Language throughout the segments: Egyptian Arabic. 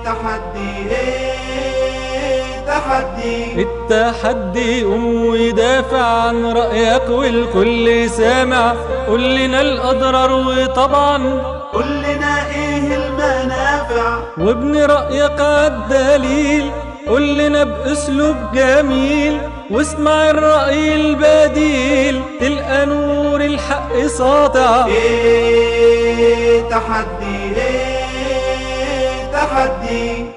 تحدي ايه تحدي التحدي قوم ودافع عن رأيك والكل سامع قول لنا الأضرار وطبعا قول لنا ايه المنافع وابن رأيك عالدليل قول لنا بأسلوب جميل واسمع الرأي البديل تلقى نور الحق ساطع ايه تحدي ايه تحدي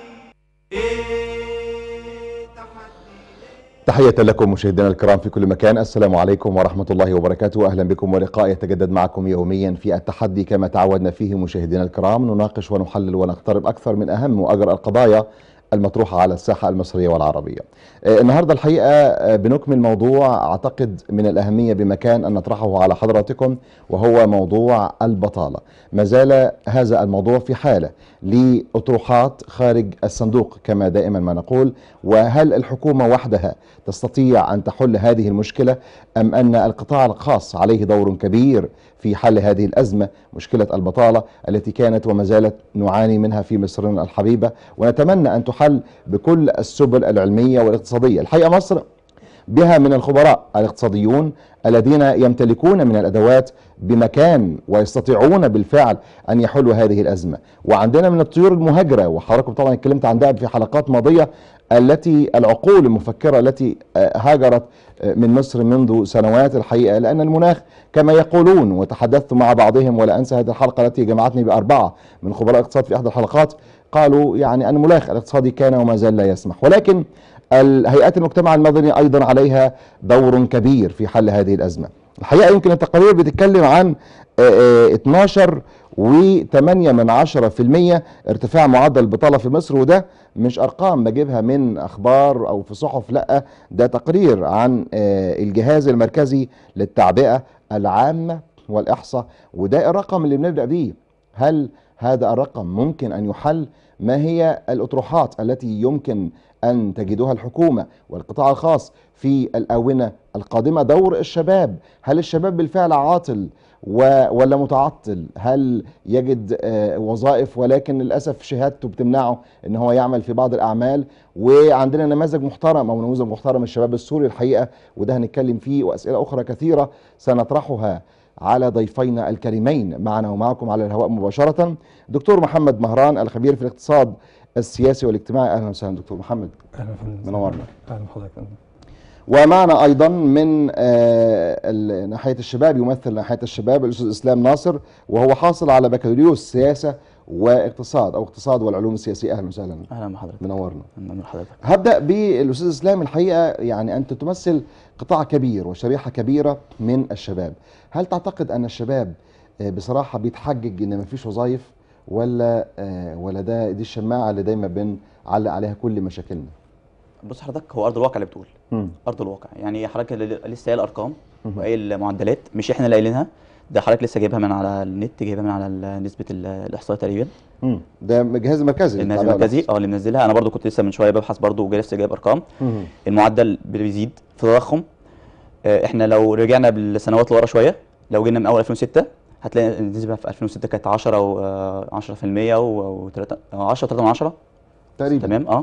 ايه تحدي تحية لكم مشاهدينا الكرام في كل مكان السلام عليكم ورحمة الله وبركاته أهلا بكم ولقاء يتجدد معكم يوميا في التحدي كما تعودنا فيه مشاهدينا الكرام نناقش ونحلل ونقترب أكثر من أهم وأجرى القضايا المطروحة على الساحة المصرية والعربية آه، النهاردة الحقيقة آه، بنكمل موضوع أعتقد من الأهمية بمكان أن نطرحه على حضراتكم وهو موضوع البطالة ما زال هذا الموضوع في حالة لأطروحات خارج الصندوق كما دائما ما نقول وهل الحكومة وحدها تستطيع أن تحل هذه المشكلة أم أن القطاع الخاص عليه دور كبير في حل هذه الأزمة مشكلة البطالة التي كانت وما زالت نعاني منها في مصرنا الحبيبة ونتمنى أن تحل بكل السبل العلمية والاقتصادية الحقيقة مصر بها من الخبراء الاقتصاديون الذين يمتلكون من الادوات بمكان ويستطيعون بالفعل ان يحلوا هذه الازمه، وعندنا من الطيور المهاجره وحضراتكم طبعا اتكلمت عن ده في حلقات ماضيه التي العقول المفكره التي آه، هاجرت آه، من مصر منذ سنوات الحقيقه لان المناخ كما يقولون وتحدثت مع بعضهم ولا انسى هذه الحلقه التي جمعتني باربعه من خبراء الاقتصاد في احدى الحلقات قالوا يعني المناخ الاقتصادي كان وما زال لا يسمح ولكن الهيئات المجتمع المدني ايضا عليها دور كبير في حل هذه الازمه. الحقيقه يمكن التقارير بتتكلم عن آه، آه، 12 و8 من 10% ارتفاع معدل البطاله في مصر وده مش ارقام بجيبها من اخبار او في صحف لا ده تقرير عن آه، الجهاز المركزي للتعبئه العامه والاحصاء وده الرقم اللي بنبدا بيه هل هذا الرقم ممكن ان يحل ما هي الاطروحات التي يمكن ان تجدها الحكومه والقطاع الخاص في الاونه القادمه دور الشباب هل الشباب بالفعل عاطل و- ولا متعطل هل يجد آه، وظائف ولكن للاسف شهادته بتمنعه ان هو يعمل في بعض الاعمال وعندنا نماذج محترم او نموذج محترم الشباب السوري الحقيقه وده هنتكلم فيه واسئله اخرى كثيره سنطرحها على ضيفينا الكريمين معنا ومعكم على الهواء مباشره دكتور محمد مهران الخبير في الاقتصاد السياسي والاجتماعي اهلا وسهلا دكتور محمد أهلا فندم منورنا. أهلا بحضرتك فندم. ومعنا ايضا من آه، ال- ناحيه الشباب يمثل ناحيه الشباب الاستاذ اسلام ناصر وهو حاصل على بكالوريوس سياسه واقتصاد او اقتصاد والعلوم السياسيه اهلا وسهلا اهلا بحضرتك منورنا من حضرتك هبدا بالاستاذ اسلام الحقيقه يعني انت تمثل قطاع كبير وشريحه كبيره من الشباب هل تعتقد ان الشباب آه، بصراحه بيتحجج ان مفيش وظائف ولا آه، ولا ده دي الشماعه اللي دايما بنعلق عليها كل مشاكلنا بص حضرتك هو ارض الواقع اللي بتقول مم. ارض الواقع يعني حضرتك ل- لسه قايل ارقام مهم. وقايل معدلات مش احنا اللي قايلينها ده حضرتك لسه جايبها من على النت جايبها من على ال- نسبه ال- الاحصاء تقريبا مم. ده الجهاز المركزي الجهاز للتعبئة المركزي اه اللي منزلها انا برضو كنت لسه من شويه ببحث برضو وجاي لسه جايب ارقام مم. المعدل بيزيد في تضخم آه، احنا لو رجعنا بالسنوات لورا شويه لو جينا من اول 2006 هتلاقي النسبه في 2006 كانت 10 و آه، 10% و 3 10 3 من 10 تقريبا تمام اه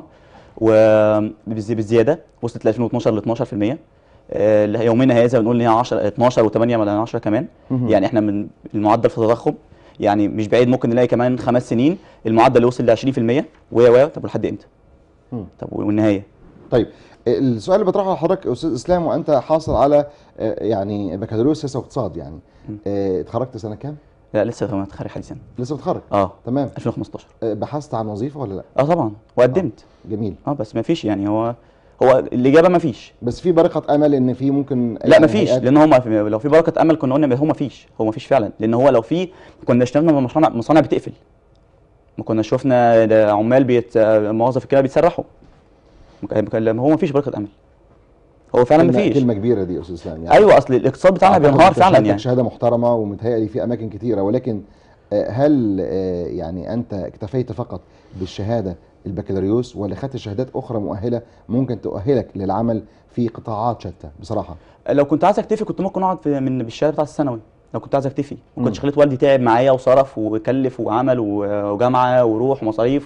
وبالزياده وصلت ل 2012 ل 12% آه، يومنا هذا بنقول ان هي 10 12 و8 من 10 كمان مهم. يعني احنا من المعدل في التضخم يعني مش بعيد ممكن نلاقي كمان خمس سنين المعدل اللي وصل ل 20% و و طب لحد امتى؟ مم. طب والنهايه؟ طيب السؤال اللي بطرحه لحضرتك يا استاذ اسلام وانت حاصل على آه، يعني بكالوريوس سياسه واقتصاد يعني مم. آه، اتخرجت سنه كام؟ لا لسه متخرج حديثا لسه بتخرج اه تمام 2015 آه، بحثت عن وظيفه ولا لا؟ اه طبعا وقدمت جميل اه بس ما فيش يعني هو هو الاجابه ما فيش بس في برقه امل ان في ممكن لا يعني ما فيش هيئات- لان هم لو في بركه امل كنا قلنا هو ما فيش هو ما فيش فعلا لان هو لو في كنا اشتغلنا مع مصانع مصانع بتقفل ما كنا شفنا ده عمال بيت موظف كده بيتسرحوا ما كان- كان- هو ما فيش بركه امل هو فعلا ما كلمة- فيش كلمه كبيره دي يا استاذ اسلام يعني ايوه اصل الاقتصاد بتاعنا أعتقد بينهار أنت فعلا شهادتك يعني شهاده محترمه ومتهيألي في اماكن كتيره ولكن آه، هل آه، يعني انت اكتفيت فقط بالشهاده البكالوريوس ولا خدت شهادات اخرى مؤهله ممكن تؤهلك للعمل في قطاعات شتى بصراحه لو كنت عايز اكتفي كنت ممكن اقعد في من بالشهاده بتاعت الثانوي لو كنت عايز اكتفي ما مم. كنتش خليت والدي تعب معايا وصرف وكلف وعمل و- وجامعه وروح ومصاريف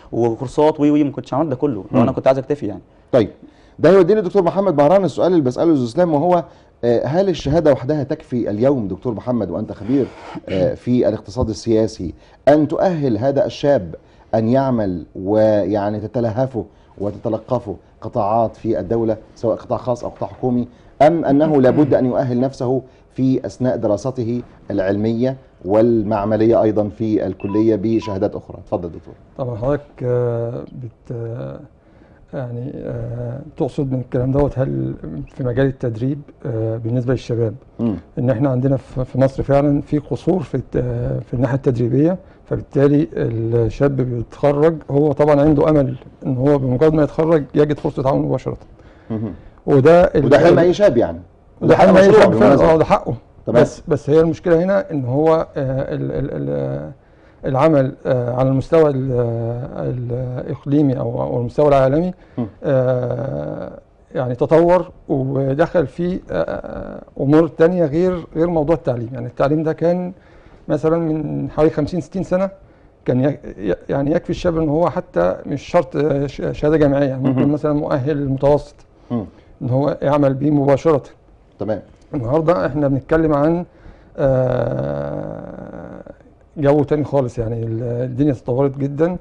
وكورسات وي وي ما كنتش عملت ده كله لو انا كنت عايز اكتفي يعني طيب ده يوديني دكتور محمد بهران السؤال اللي بساله استاذ اسلام وهو آه، هل الشهاده وحدها تكفي اليوم دكتور محمد وانت خبير آه، في الاقتصاد السياسي ان تؤهل هذا الشاب ان يعمل ويعني تتلهفه وتتلقفه قطاعات في الدوله سواء قطاع خاص او قطاع حكومي ام انه لابد ان يؤهل نفسه في اثناء دراسته العلميه والمعمليه ايضا في الكليه بشهادات اخرى اتفضل دكتور طبعا حضرتك آه، بت آه، يعني آه، تقصد من الكلام دوت هل في مجال التدريب آه، بالنسبه للشباب مم. ان احنا عندنا في في مصر فعلا في قصور في الت- آه، في الناحيه التدريبيه فبالتالي الشاب بيتخرج هو طبعا عنده امل ان هو بمجرد ما يتخرج يجد فرصه عمل مباشره مهم. وده ال- وده حلم اي شاب يعني ده حلم اي مشروع شاب فعلا بالمناسبة. اه ده حقه تمام. بس بس هي المشكله هنا ان هو آه، ال ال ال العمل آه، على المستوى ال- الاقليمي او أو المستوى العالمي م. آه، يعني تطور ودخل فيه آه، امور تانية غير غير موضوع التعليم يعني التعليم ده كان مثلا من حوالي 50 60 سنه كان ي- ي- يعني يكفي الشاب ان هو حتى مش شرط آه، ش- شهاده جامعيه يعني ممكن مهم. مثلا مؤهل متوسط مم. ان هو يعمل بيه مباشره تمام النهارده احنا بنتكلم عن آه، جو تاني خالص يعني ال- الدنيا تطورت جدا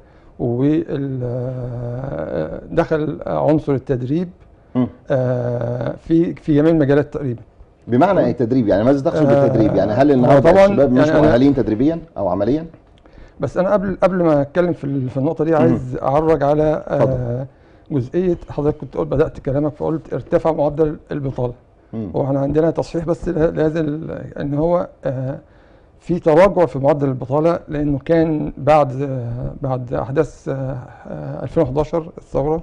ودخل عنصر التدريب مم. آه، في في جميع المجالات تقريبا بمعنى ايه تدريب يعني ماذا تقصد آه، بالتدريب يعني هل هو النهارده طبعاً الشباب مش يعني أنا- مؤهلين تدريبيا او عمليا بس انا قبل قبل ما اتكلم في ال- في النقطه دي عايز اعرج على آه، جزئيه حضرتك كنت قلت بدات كلامك فقلت ارتفع معدل البطاله مم. واحنا عندنا تصحيح بس له- لهذا ال- ان هو آه، في تراجع في معدل البطاله لانه كان بعد آه، بعد احداث آه، آه، 2011 الثوره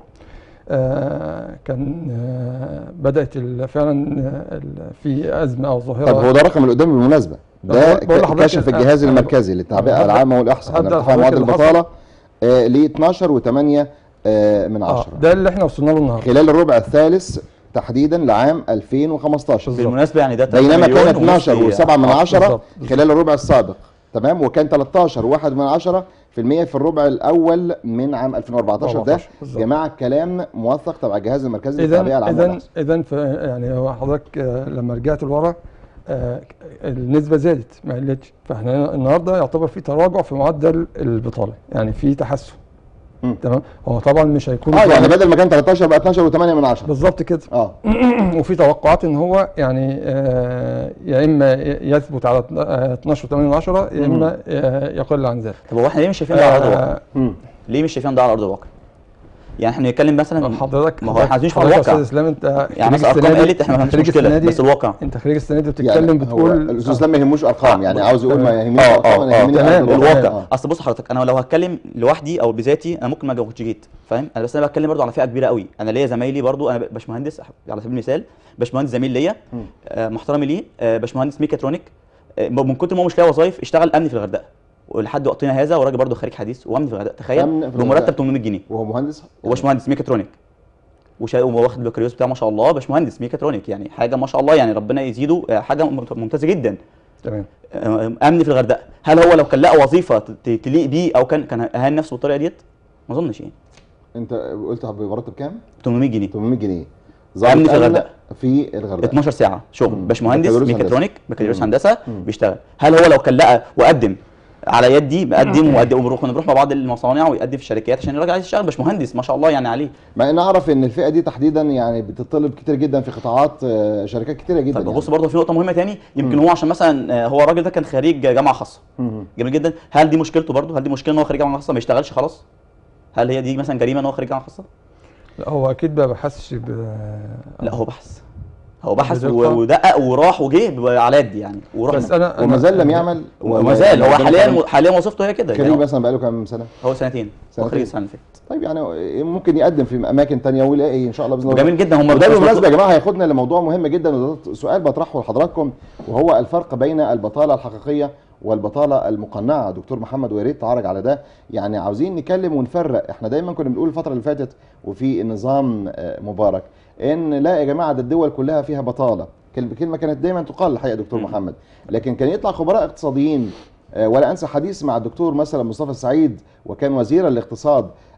آه، كان آه، بدات ال- فعلا آه، ال- في ازمه او ظاهره طب هو ده رقم اللي قدامي بالمناسبه ده بقول- بقول ك- لحضرتك كشف أنا- الجهاز أنا- المركزي للتعبئه هبدأ- العامه والاحصاء هبدأ ان ارتفاع لحضرتك معدل اللي حصل. البطاله ل 12 و8 من آه، 10 ده اللي احنا وصلنا له النهارده خلال الربع الثالث تحديدا لعام 2015 بالظبط. بالمناسبه يعني ده 3 بينما مليون كان ونص 12 و7 من آه، 10 بالظبط، بالظبط. خلال الربع السابق تمام وكان 13 و1 من 10 في المية في الربع الاول من عام 2014 ده 14 بالظبط. جماعه كلام موثق تبع الجهاز المركزي اذا للتعبئه العامه اذا والإحصاء. اذا ف- يعني هو حضرتك آه، لما رجعت لورا آه، النسبه زادت ما قلتش فاحنا النهارده يعتبر في تراجع في معدل البطاله يعني في تحسن مم. تمام هو طبعا مش هيكون اه يعني ظاهر بدل ما كان 13 بقى 12 و8 من 10 بالظبط كده اه وفي توقعات ان هو يعني آه، يا اما يثبت على آه، 12 8 من 10 يا اما آه، يقل عن ذلك طب هو احنا ليه مش شايفين ده على ارض الواقع؟ آه، مم. ليه مش شايفين ده على ارض الواقع؟ يعني احنا بنتكلم مثلا حضرتك ما هو احنا عايزين نشوف حضرتك يا الواقع. استاذ اسلام انت يعني مثلا خريج ارقام السنة دي- قالت احنا ما انت عندناش خريج السنة مشكله دي- بس الواقع انت خريج السنه دي يعني وبتتكلم هو بتقول الاستاذ اسلام ما يهموش ارقام يعني عاوز يقول ما يهمنيش اه ارقام انا اه يهمني تمام، أرض الواقع. الواقع. الواقع آه. اصل بص حضرتك انا لو هتكلم لوحدي او بذاتي انا ممكن ما كنتش جيت فاهم انا بس انا بتكلم برضو على فئه كبيره قوي انا ليا زمايلي برضو انا باشمهندس على سبيل المثال باشمهندس زميل ليا آه محترمي ليه آه باشمهندس ميكاترونيك آه من كتر ما هو مش لاقي وظايف اشتغل امن في الغردقه ولحد وقتنا هذا وراجل برضو خريج حديث وامن في الغردقه أمن تخيل في الغردقة. بمرتب 800 جنيه وهو مهندس وباشمهندس ميكاترونيك وشا- وواخد البكالوريوس بتاعه ما شاء الله باشمهندس ميكاترونيك يعني حاجه ما شاء الله يعني ربنا يزيده آه، حاجه ممت- ممتازه جدا تمام آه، امن في الغردقه هل هو لو كان لقى وظيفه ت- تليق بيه او كان كان اهان نفسه بالطريقه ديت ما اظنش يعني انت قلت بمرتب كام 800 جنيه 800 جنيه أمن في أمن الغردقة. في الغردقه 12 ساعه شغل مم. باشمهندس بكالوريوس ميكاترونيك هندسة. بكالوريوس مم. هندسه مم. بيشتغل هل هو لو كان لقى وقدم على يدي مقدم وقدم وبنروح بنروح مع بعض المصانع ويقدم في الشركات عشان الراجل عايز يشتغل باشمهندس ما شاء الله يعني عليه مع ان اعرف ان الفئه دي تحديدا يعني بتطلب كتير جدا في قطاعات آه، شركات كتيره جدا طيب يعني. بص برضه في نقطه مهمه تاني يمكن هو عشان مثلا آه، هو الراجل ده كان خريج جامعه خاصه مم. جميل جدا هل دي مشكلته برضه هل دي مشكله ان هو خريج جامعه خاصه ما يشتغلش خلاص هل هي دي مثلا جريمه ان هو خريج جامعه خاصه لا هو اكيد ما بحثش ب لا هو بحث هو بحث بدقة. و- ودقق وراح وجه ب- على يد يعني وراح بس انا وما أنا- زال لم يعمل وما زال هو حاليا حاليا وظيفته هي كده خريج يعني مثلا بقاله كام سنه هو سنتين هو سنتين. خريج السنه اللي فاتت طيب يعني ممكن يقدم في اماكن تانية ويلاقي ان شاء الله باذن الله وجميل جدا هم وده بالمناسبه يا جماعه هياخدنا لموضوع مهم جدا وده سؤال بطرحه لحضراتكم وهو الفرق بين البطاله الحقيقيه والبطاله المقنعه دكتور محمد ويا ريت تعرج على ده يعني عاوزين نكلم ونفرق احنا دايما كنا بنقول الفتره اللي فاتت وفي النظام آه، مبارك ان لا يا جماعه ده الدول كلها فيها بطاله كلمه كلمة كانت دايما تقال الحقيقه يا دكتور مم. محمد لكن كان يطلع خبراء اقتصاديين آه، ولا انسى حديث مع الدكتور مثلا مصطفى السعيد وكان وزير الاقتصاد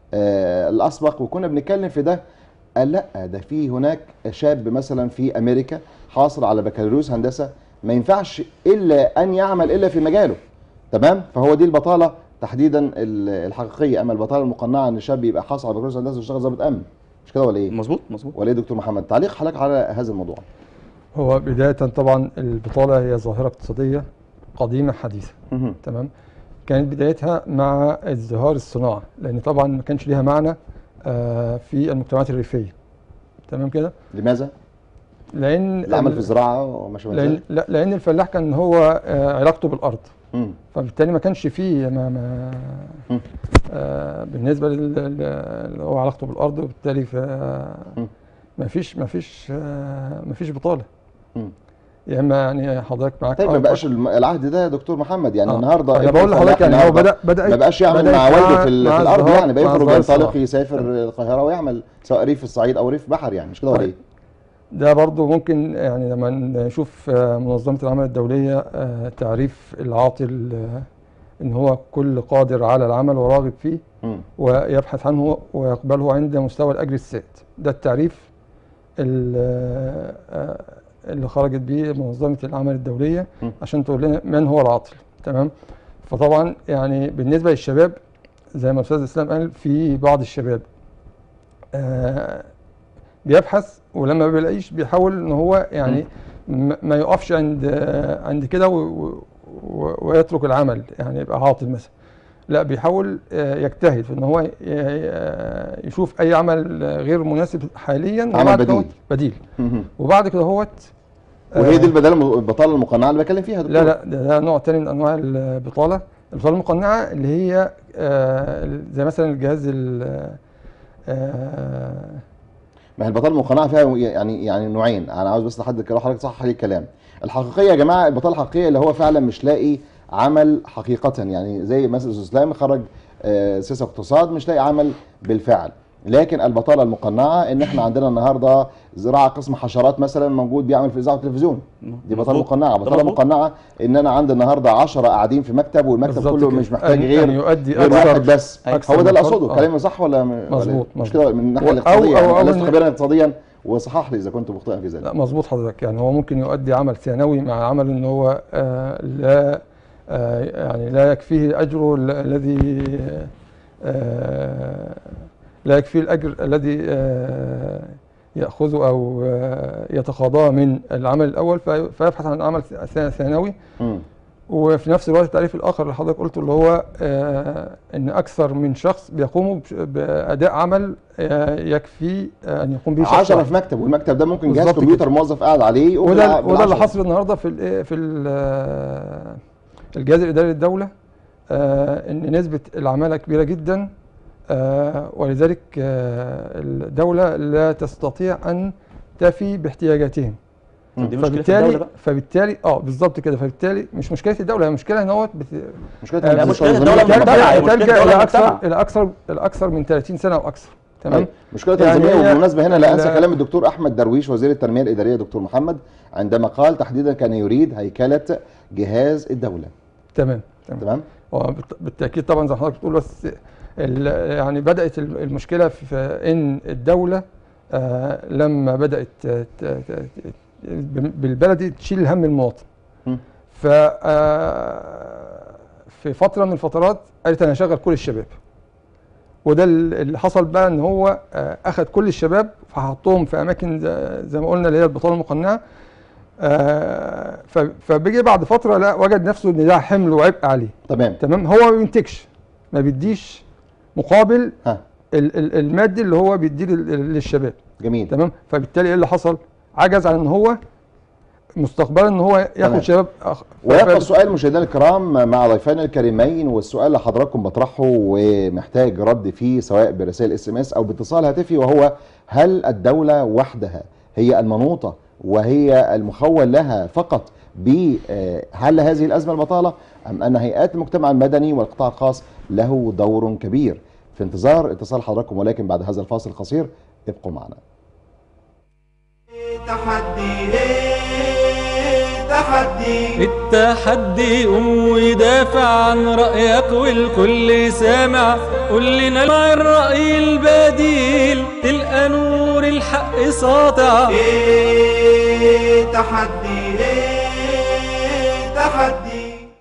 آه الاسبق وكنا بنتكلم في ده قال لا ده في هناك شاب مثلا في امريكا حاصل على بكالوريوس هندسه ما ينفعش الا ان يعمل الا في مجاله تمام فهو دي البطاله تحديدا ال- الحقيقيه اما البطاله المقنعه ان الشاب يبقى حاصل على بكالوريوس هندسه ويشتغل ضابط امن مش كده ولا ايه؟ مظبوط مظبوط ولا ايه دكتور محمد؟ تعليق حضرتك على هذا الموضوع هو بداية طبعا البطالة هي ظاهرة اقتصادية قديمة حديثة مهم. تمام كانت بدايتها مع ازدهار الصناعة لأن طبعا ما كانش ليها معنى آه، في المجتمعات الريفية تمام كده لماذا؟ لأن العمل ال- في الزراعه وما شابه لأن ذلك لا لأن الفلاح كان هو آه، علاقته بالأرض مم. فبالتالي ما كانش فيه ما ما مم. آه بالنسبه لل- لل- اللي هو علاقته بالارض وبالتالي ف مم. ما فيش ما فيش آه ما فيش بطاله مم. يا اما يعني حضرتك معاك طيب ما أرض- بقاش الم- العهد ده يا دكتور محمد يعني آه. النهارده انا ابن بقول لحضرتك الفلاح يعني هو النهاردة بدا بدا ما بقاش يعمل بدأت مع والده في, ال- مع في الارض الزراعة- يعني مع بيخرج الزراعة ينطلق الصناعية. يسافر القاهره ويعمل سواء ريف الصعيد او ريف بحر يعني مش كده ولا طيب. ايه؟ ده برضو ممكن يعني لما نشوف آه، منظمه العمل الدوليه آه، تعريف العاطل آه، ان هو كل قادر على العمل وراغب فيه مم. ويبحث عنه ويقبله عند مستوى الأجر السائد ده التعريف ال- آه، اللي خرجت به منظمة العمل الدولية م. عشان تقول لنا من هو العاطل تمام فطبعا يعني بالنسبة للشباب زي ما الأستاذ إسلام قال في بعض الشباب آه، بيبحث ولما ما بيلاقيش بيحاول ان هو يعني م- ما يقفش عند آه، عند كده و- و- ويترك العمل يعني يبقى عاطل مثلا لا بيحاول آه، يجتهد في ان هو ي- ي- يشوف اي عمل آه، غير مناسب حاليا عمل وبعد كده بديل. هوت- بديل مهم. وبعد كده هوت وهي آه، دي البداله الم- البطاله المقنعه اللي بتكلم فيها يا دكتور لا لا ده, ده نوع تاني من انواع البطاله البطاله المقنعه اللي هي آه، زي مثلا الجهاز ال- آه، ما هي البطاله المقنعه فيها يعني يعني نوعين انا عاوز بس لحد كده حضرتك صح لي الكلام الحقيقيه يا جماعه البطاله الحقيقيه اللي هو فعلا مش لاقي عمل حقيقه يعني زي مثلا استاذ اسلام خرج آه، سياسه اقتصاد مش لاقي عمل بالفعل لكن البطاله المقنعه ان احنا عندنا النهارده زراعه قسم حشرات مثلا موجود بيعمل في اذاعه وتلفزيون دي بطاله مظبوط. مقنعه ده بطاله مظبوط. مقنعه ان انا عندي النهارده 10 قاعدين في مكتب والمكتب بالظبط كله كده. مش محتاج أن- غير أن يؤدي غير أكثر- واحد بس أكثر هو ده من اللي فرد. اقصده آه. كلامي صح ولا م- ولا مظبوط، مش مظبوط. كده من الناحيه أو- الاقتصاديه أو- يعني أو لست إن- خبيرا اقتصاديا وصحح لي اذا كنت مخطئا في ذلك لا مظبوط حضرتك يعني هو ممكن يؤدي عمل ثانوي مع عمل ان هو آه لا آه يعني لا يكفيه اجره ال- الذي آه لا يكفيه الاجر الذي آه ياخذه او آه يتقاضاه من العمل الاول في- فيبحث عن عمل ث- ثانوي مم. وفي نفس الوقت التعريف الاخر اللي حضرتك قلته اللي هو آه ان اكثر من شخص بيقوموا بش- باداء عمل آه يكفي آه ان يقوم به شخص 10 واحد. في مكتب والمكتب ده ممكن جهاز بالظبط كمبيوتر كده. موظف قاعد عليه يقوم وده بالع- وده اللي بالعشرة. حصل النهارده في ال في ال الجهاز الاداري للدوله آه، ان نسبه العماله كبيره جدا آه، ولذلك آه، الدوله لا تستطيع ان تفي باحتياجاتهم دي مشكله في فبالتالي الدوله بقى فبالتالي اه بالظبط كده فبالتالي مش مشكله الدوله هي مشكله ان هو بت... مشكله آه، إن مشكلة التنظيمية الدولة في المجتمع. المجتمع. هي مشكلة تلجا الدولة الى اكثر المجتمع. الى اكثر الى اكثر من 30 سنه او اكثر تمام طيب. مشكله يعني تنظيميه هي- وبالمناسبه هنا لا انسى لا- كلام الدكتور احمد درويش وزير التنميه الاداريه دكتور محمد عندما قال تحديدا كان يريد هيكله جهاز الدوله تمام تمام تمام وبالت- بالتاكيد طبعا زي ما حضرتك بتقول بس ال- يعني بدات ال- المشكله في ان الدوله آه، لما بدات ت- ت- ت- بالبلدي تشيل هم المواطن م. ف آه، في فتره من الفترات قالت انا هشغل كل الشباب وده ال- اللي حصل بقى ان هو آه، اخذ كل الشباب فحطهم في اماكن زي- زي ما قلنا اللي هي البطاله المقنعه آه، ف- فبيجي بعد فتره لا وجد نفسه ان ده حمل وعبء عليه تمام تمام هو ما بينتجش ما بيديش مقابل ها ال- ال- المادي اللي هو بيديه لل- للشباب جميل تمام فبالتالي ايه اللي حصل عجز عن ان هو مستقبلا ان هو تمام. ياخد شباب أخ... ويبقى ف- السؤال مشاهدينا الكرام مع ضيفنا الكريمين والسؤال اللي حضراتكم بطرحه ومحتاج رد فيه سواء برسائل اس ام اس او باتصال هاتفي وهو هل الدوله وحدها هي المنوطه وهي المخول لها فقط بحل هذه الازمه البطاله ام ان هيئات المجتمع المدني والقطاع الخاص له دور كبير في انتظار اتصال حضراتكم ولكن بعد هذا الفاصل القصير ابقوا معنا تحدي إيه تحدي التحدي قوم ودافع عن رأيك والكل سامع قول لنا مع الرأي البديل تلقى نور الحق ساطع ايه تحدي ايه تحدي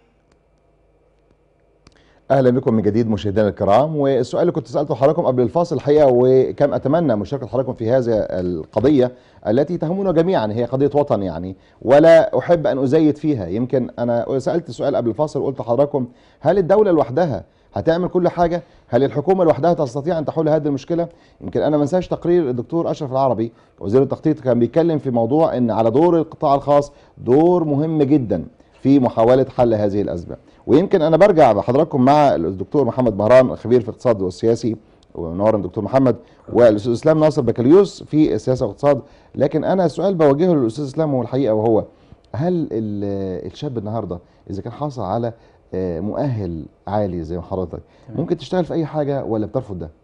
اهلا بكم من جديد مشاهدينا الكرام والسؤال اللي كنت سالته حضراتكم قبل الفاصل الحقيقه وكم اتمنى مشاركه حضراتكم في هذه القضيه التي تهمنا جميعا هي قضيه وطن يعني ولا احب ان ازيد فيها يمكن انا سالت سؤال قبل الفاصل وقلت لحضراتكم هل الدوله لوحدها هتعمل كل حاجه هل الحكومه لوحدها تستطيع ان تحل هذه المشكله يمكن انا ما انساش تقرير الدكتور اشرف العربي وزير التخطيط كان بيتكلم في موضوع ان على دور القطاع الخاص دور مهم جدا في محاوله حل هذه الازمه ويمكن انا برجع بحضراتكم مع الدكتور محمد مهران خبير في الاقتصاد والسياسي ونورا الدكتور محمد والاستاذ اسلام ناصر بكالوريوس في السياسه والاقتصاد لكن انا السؤال بوجهه للاستاذ اسلام هو الحقيقه وهو هل ال- الشاب النهارده اذا كان حاصل على آه، مؤهل عالي زي ما حضرتك تمام. ممكن تشتغل في اي حاجه ولا بترفض ده؟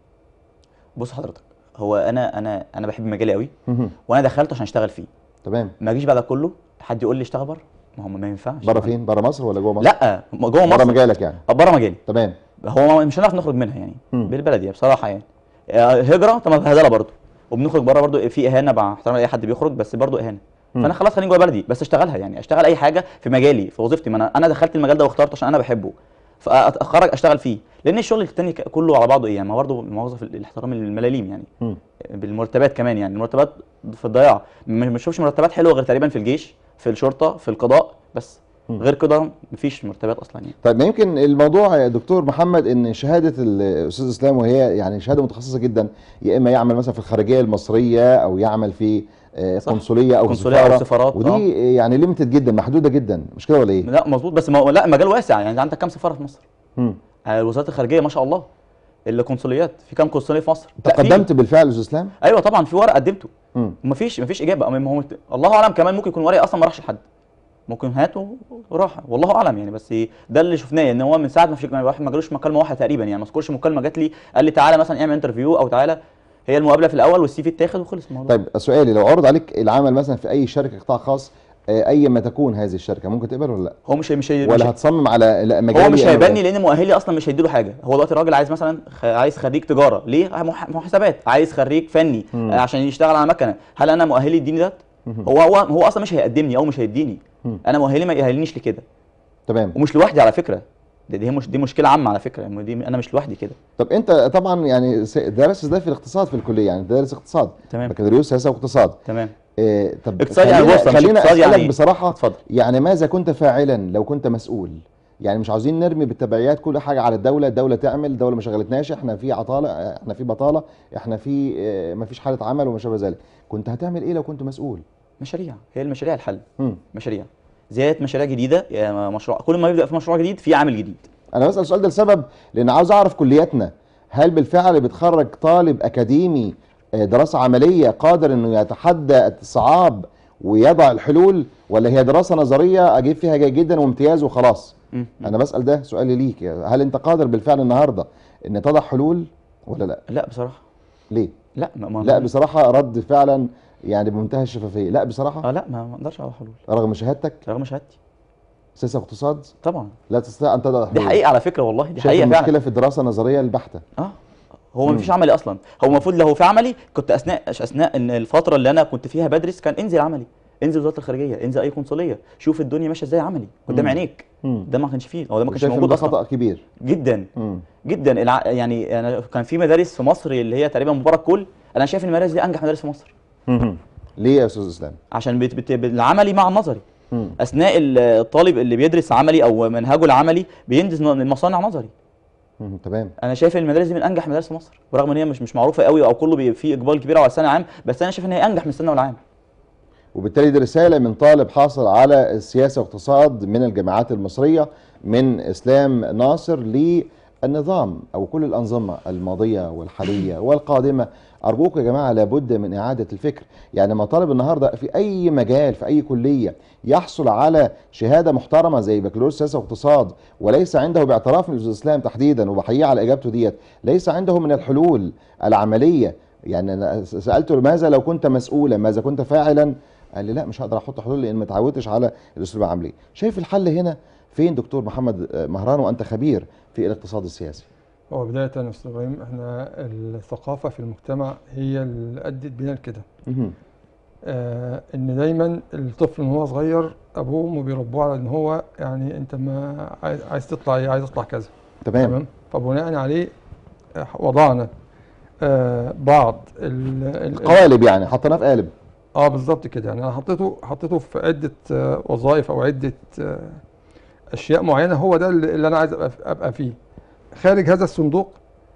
بص حضرتك هو انا انا انا بحب مجالي قوي مهم. وانا دخلت عشان اشتغل فيه تمام ما اجيش بعد كله حد يقول لي اشتغل بره ما هو ما ينفعش بره فين؟ بره مصر ولا جوه مصر؟ لا جوه بره مصر مجالك يعني بره مجالي تمام هو مش هنعرف نخرج منها يعني مم. بالبلدي بصراحه يعني آه، هجره طب بهدله برضه وبنخرج بره برضه في اهانه مع احترام اي حد بيخرج بس برضه اهانه مم. فانا خلاص خليني جوه بلدي بس اشتغلها يعني اشتغل اي حاجه في مجالي في وظيفتي ما انا انا دخلت المجال ده واخترته عشان انا بحبه فاتخرج اشتغل فيه لان الشغل التاني ك- كله على بعضه ايه يعني ما برضه الموظف الاحترام الملاليم يعني مم. بالمرتبات كمان يعني المرتبات في الضياع ما بنشوفش مرتبات حلوه غير تقريبا في الجيش في الشرطه في القضاء بس مم. غير كده مفيش مرتبات اصلا يعني طيب ما يمكن الموضوع يا دكتور محمد ان شهاده الاستاذ اسلام وهي يعني شهاده متخصصه جدا يا اما يعمل مثلا في الخارجيه المصريه او يعمل في آه، صح. قنصليه او قنصلية أو سفاره سفارات، ودي يعني ليميتد جدا محدوده جدا مش كده ولا ايه؟ لا مظبوط بس ما لا مجال واسع يعني عندك كام سفاره في مصر مم. آه، وزاره الخارجيه ما شاء الله القنصليات في كام قنصليه في مصر لا، في. تقدمت بالفعل يا استاذ اسلام؟ ايوه طبعا في ورق قدمته مم. ومفيش مفيش اجابه ما هو الله اعلم كمان ممكن يكون ورقي اصلا ما راحش لحد ممكن هاته وراح والله اعلم يعني بس ده اللي شفناه ان هو من ساعه ما في ما واحد ما جالوش مكالمه واحده تقريبا يعني ما اذكرش مكالمه جات لي قال لي تعالى مثلا اعمل انترفيو او تعالى هي المقابله في الاول والسي في اتاخد وخلص الموضوع طيب سؤالي لو عرض عليك العمل مثلا في اي شركه قطاع خاص آه، اي ما تكون هذه الشركه ممكن تقبل ولا لا؟ هو مش مش مش ولا هتصمم على لا مجالي هو مش أنا هيبني ولا- لان مؤهلي اصلا مش هيديله حاجه هو دلوقتي الراجل عايز مثلا خ... عايز خريج تجاره ليه مح- محاسبات عايز خريج فني مم. آه، عشان يشتغل على مكنه هل انا مؤهلي يديني ده مهم. هو هو هو اصلا مش هيقدمني او مش هيديني مم. انا مؤهلي ما يأهلنيش لكده تمام ومش لوحدي على فكره دي دي, مش دي مشكله عامه على فكره يعني دي انا مش لوحدي كده طب انت طبعا يعني س- دارس ده في الاقتصاد في الكليه يعني دارس اقتصاد تمام بكالوريوس سياسه واقتصاد تمام إيه طب اقتصاد يعني خلينا, بص، مش خلينا اقتصاد اسالك يعني- بصراحه اتفضل. يعني ماذا كنت فاعلا لو كنت مسؤول يعني مش عاوزين نرمي بالتبعيات كل حاجه على الدوله الدوله تعمل الدوله ما شغلتناش احنا في عطاله احنا في بطاله احنا في اه ما فيش حاله عمل وما شابه ذلك كنت هتعمل ايه لو كنت مسؤول مشاريع هي المشاريع الحل مم. مشاريع زياده مشاريع جديده يا مشروع كل ما يبدا في مشروع جديد في عامل جديد انا بسال السؤال ده لسبب لان عاوز اعرف كلياتنا هل بالفعل بتخرج طالب اكاديمي آه، دراسه عمليه قادر انه يتحدى الصعاب ويضع الحلول ولا هي دراسه نظريه اجيب فيها جيد جدا وامتياز وخلاص مم. انا بسال ده سؤالي ليك هل انت قادر بالفعل النهارده ان تضع حلول ولا لا لا بصراحه ليه لا ما ما لا بصراحه رد فعلا يعني بمنتهى الشفافيه لا بصراحه اه لا ما ما اقدرش على حلول رغم شهادتك رغم شهادتي سياسه واقتصاد طبعا لا تستطيع ان تضع دي حلول حقيقه على فكره والله دي شايف حقيقه فعلا المشكله في الدراسه النظريه البحته اه هو مم. ما فيش عملي اصلا هو المفروض لو في عملي كنت اثناء اثناء ان الفتره اللي انا كنت فيها بدرس كان انزل عملي انزل وزاره الخارجيه انزل اي قنصليه شوف الدنيا ماشيه ازاي عملي قدام مم. عينيك مم. ده ما كانش فيه هو ده ما كانش شايف إن موجود ده اصلا خطا كبير جدا مم. جدا الع... يعني انا كان في مدارس في مصر اللي هي تقريبا مبارك كل انا شايف ان المدارس دي انجح مدارس في مصر مم. ليه يا استاذ اسلام؟ عشان بت... بت... العملي مع النظري مم. اثناء ال- الطالب اللي بيدرس عملي او منهجه العملي بينجز من المصانع نظري مم. تمام انا شايف ان المدارس دي من انجح مدارس مصر ورغم ان هي مش مش معروفه قوي او كله بي... في اقبال كبير على الثانوي العام بس انا شايف ان هي انجح من الثانوي العام وبالتالي دي رساله من طالب حاصل على السياسه واقتصاد من الجامعات المصريه من اسلام ناصر للنظام او كل الانظمه الماضيه والحاليه والقادمه ارجوكم يا جماعه لابد من اعاده الفكر يعني ما طالب النهارده في اي مجال في اي كليه يحصل على شهاده محترمه زي بكالوريوس سياسه واقتصاد وليس عنده باعتراف من الاستاذ اسلام تحديدا وبحييه على اجابته ديت ليس عنده من الحلول العمليه يعني انا سالته ماذا لو كنت مسؤولا ماذا كنت فاعلا قال لي لا مش هقدر احط حلول لان ما اتعودتش على الاسلوب العملي شايف الحل هنا فين دكتور محمد آه، مهران وانت خبير في الاقتصاد السياسي هو بداية يا أستاذ إبراهيم إحنا الثقافة في المجتمع هي اللي أدت بينا لكده مهم. آه إن دايما الطفل من هو صغير أبوه وأمه بيربوه على إن هو يعني أنت ما عايز, عايز تطلع إيه عايز تطلع كذا تمام تمام فبناء عليه آه، وضعنا آه بعض ال ال- قوالب يعني حطيناه في قالب اه بالظبط كده يعني انا حطيته حطيته في عده آه، وظائف او عده آه، اشياء معينه هو ده اللي اللي انا عايز ابقى ابقى فيه خارج هذا الصندوق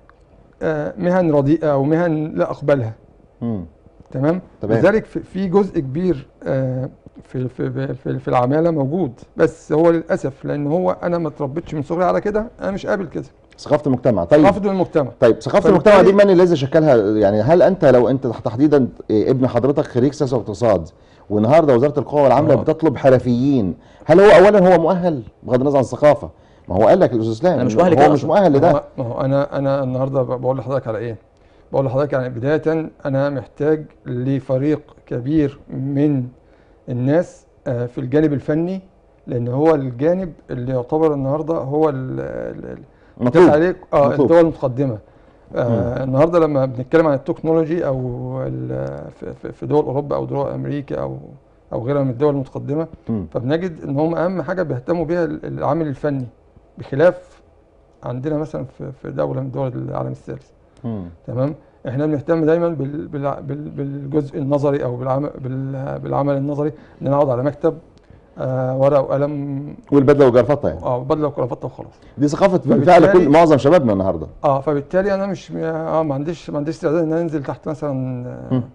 آه، مهن رديئه او مهن لا اقبلها مم. تمام تمام. لذلك في- في جزء كبير آه، في في في, في العماله موجود بس هو للاسف لان هو انا ما اتربيتش من صغري على كده انا مش قابل كده ثقافه المجتمع طيب رافض المجتمع طيب ثقافه فبالتالي- المجتمع دي من الذي شكلها يعني هل انت لو انت تحديدا إيه، ابن حضرتك خريج سياسه واقتصاد والنهارده وزاره القوى والعمله آه. بتطلب حرفيين هل هو اولا هو مؤهل بغض النظر عن الثقافه ما هو قال لك الاستاذ اسلام أنا مش إنه مؤهل هو كده مش أصلاً. مؤهل ما لده هو- ما هو انا انا النهارده ب- بقول لحضرتك على ايه؟ بقول لحضرتك يعني بدايه انا محتاج لفريق كبير من الناس آه، في الجانب الفني لان هو الجانب اللي يعتبر النهارده هو ال- ال- ال- مطلوب بتقال عليه اه مطلوب. الدول المتقدمه آه النهارده لما بنتكلم عن التكنولوجي او ال- في- في- في دول اوروبا او دول امريكا او او غيرها من الدول المتقدمه مم. فبنجد ان هم اهم حاجه بيهتموا بيها ال- العامل الفني بخلاف عندنا مثلا في في دوله من دول العالم الثالث مم. تمام احنا بنهتم دايما بال بال بال بالجزء النظري او بالعمل بال بالعمل النظري ان انا اقعد على مكتب آه ورقه وقلم والبدله وجرفطه يعني اه بدله وكرافته وخلاص دي ثقافه بالفعل فبالتالي- كل معظم شبابنا النهارده اه فبالتالي انا مش اه ما عنديش ما عنديش استعداد ان انا انزل تحت مثلا مم. آه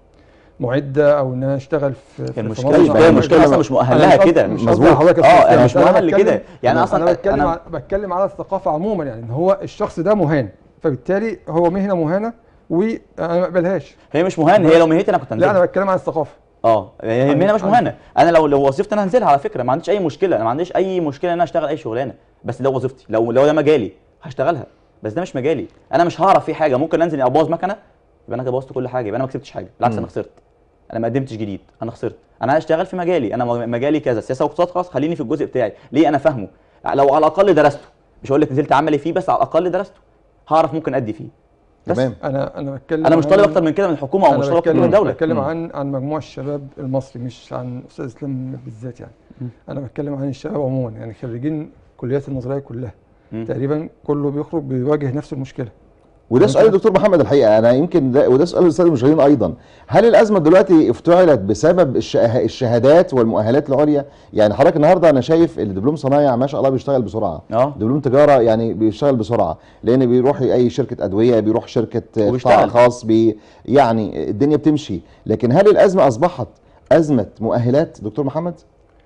معده او ان انا اشتغل في في- في المشكله مصنع طيب، أو المشكله المشكلة- اصلا مش مؤهل أنا لها مش قصدي- كده مش قصدي مظبوط. حضرتك يا اه أستاذ انا مش سامح. مؤهل بتكلم- لكده يعني انا اصلا بتكلم انا ع- بتكلم على الثقافه عموما يعني ان هو الشخص ده مهان فبالتالي هو مهنه مهانه وانا ما اقبلهاش هي مش مهان هي لو مهنتي انا كنت لا انا هنزلها بتكلم عن الثقافه اه هي أنا- المهنه مش أنا- مهانه انا لو لو وظيفتي انا هنزلها على فكره ما عنديش اي مشكله انا ما عنديش اي مشكله ان انا اشتغل اي شغلانه بس ده وظيفتي لو لو ده مجالي هشتغلها بس ده مش مجالي انا مش هعرف فيه حاجه ممكن انزل ابوظ مكنه يبقى انا كده بوظت كل حاجه يبقى انا ما كسبتش حاجه بالعكس مم. انا خسرت انا ما قدمتش جديد انا خسرت انا هشتغل في مجالي انا م- مجالي كذا سياسه واقتصاد خلاص خليني في الجزء بتاعي ليه انا فاهمه لو على الاقل درسته مش هقول لك نزلت عملي فيه بس على الاقل درسته هعرف ممكن ادي فيه بس تمام انا انا بتكلم انا مش عن- طالب اكتر من كده من الحكومه او انا مش طالب اكتر من بتكلم الدوله بتكلم مم. عن عن مجموع الشباب المصري مش عن استاذ اسلام بالذات يعني مم. انا بتكلم عن الشباب عموما يعني خريجين كليات النظريه كلها مم. تقريبا كله بيخرج بيواجه نفس المشكله وده سؤال دكتور محمد الحقيقه انا يمكن ده وده سؤال للساده المشاهدين ايضا هل الازمه دلوقتي افتعلت بسبب الشه- الشهادات والمؤهلات العليا يعني حضرتك النهارده انا شايف الدبلوم صنايع ما شاء الله بيشتغل بسرعه اه دبلوم تجاره يعني بيشتغل بسرعه لان بيروح اي شركه ادويه بيروح شركه قطاع وبيشتغل. خاص بي يعني الدنيا بتمشي لكن هل الازمه اصبحت ازمه مؤهلات دكتور محمد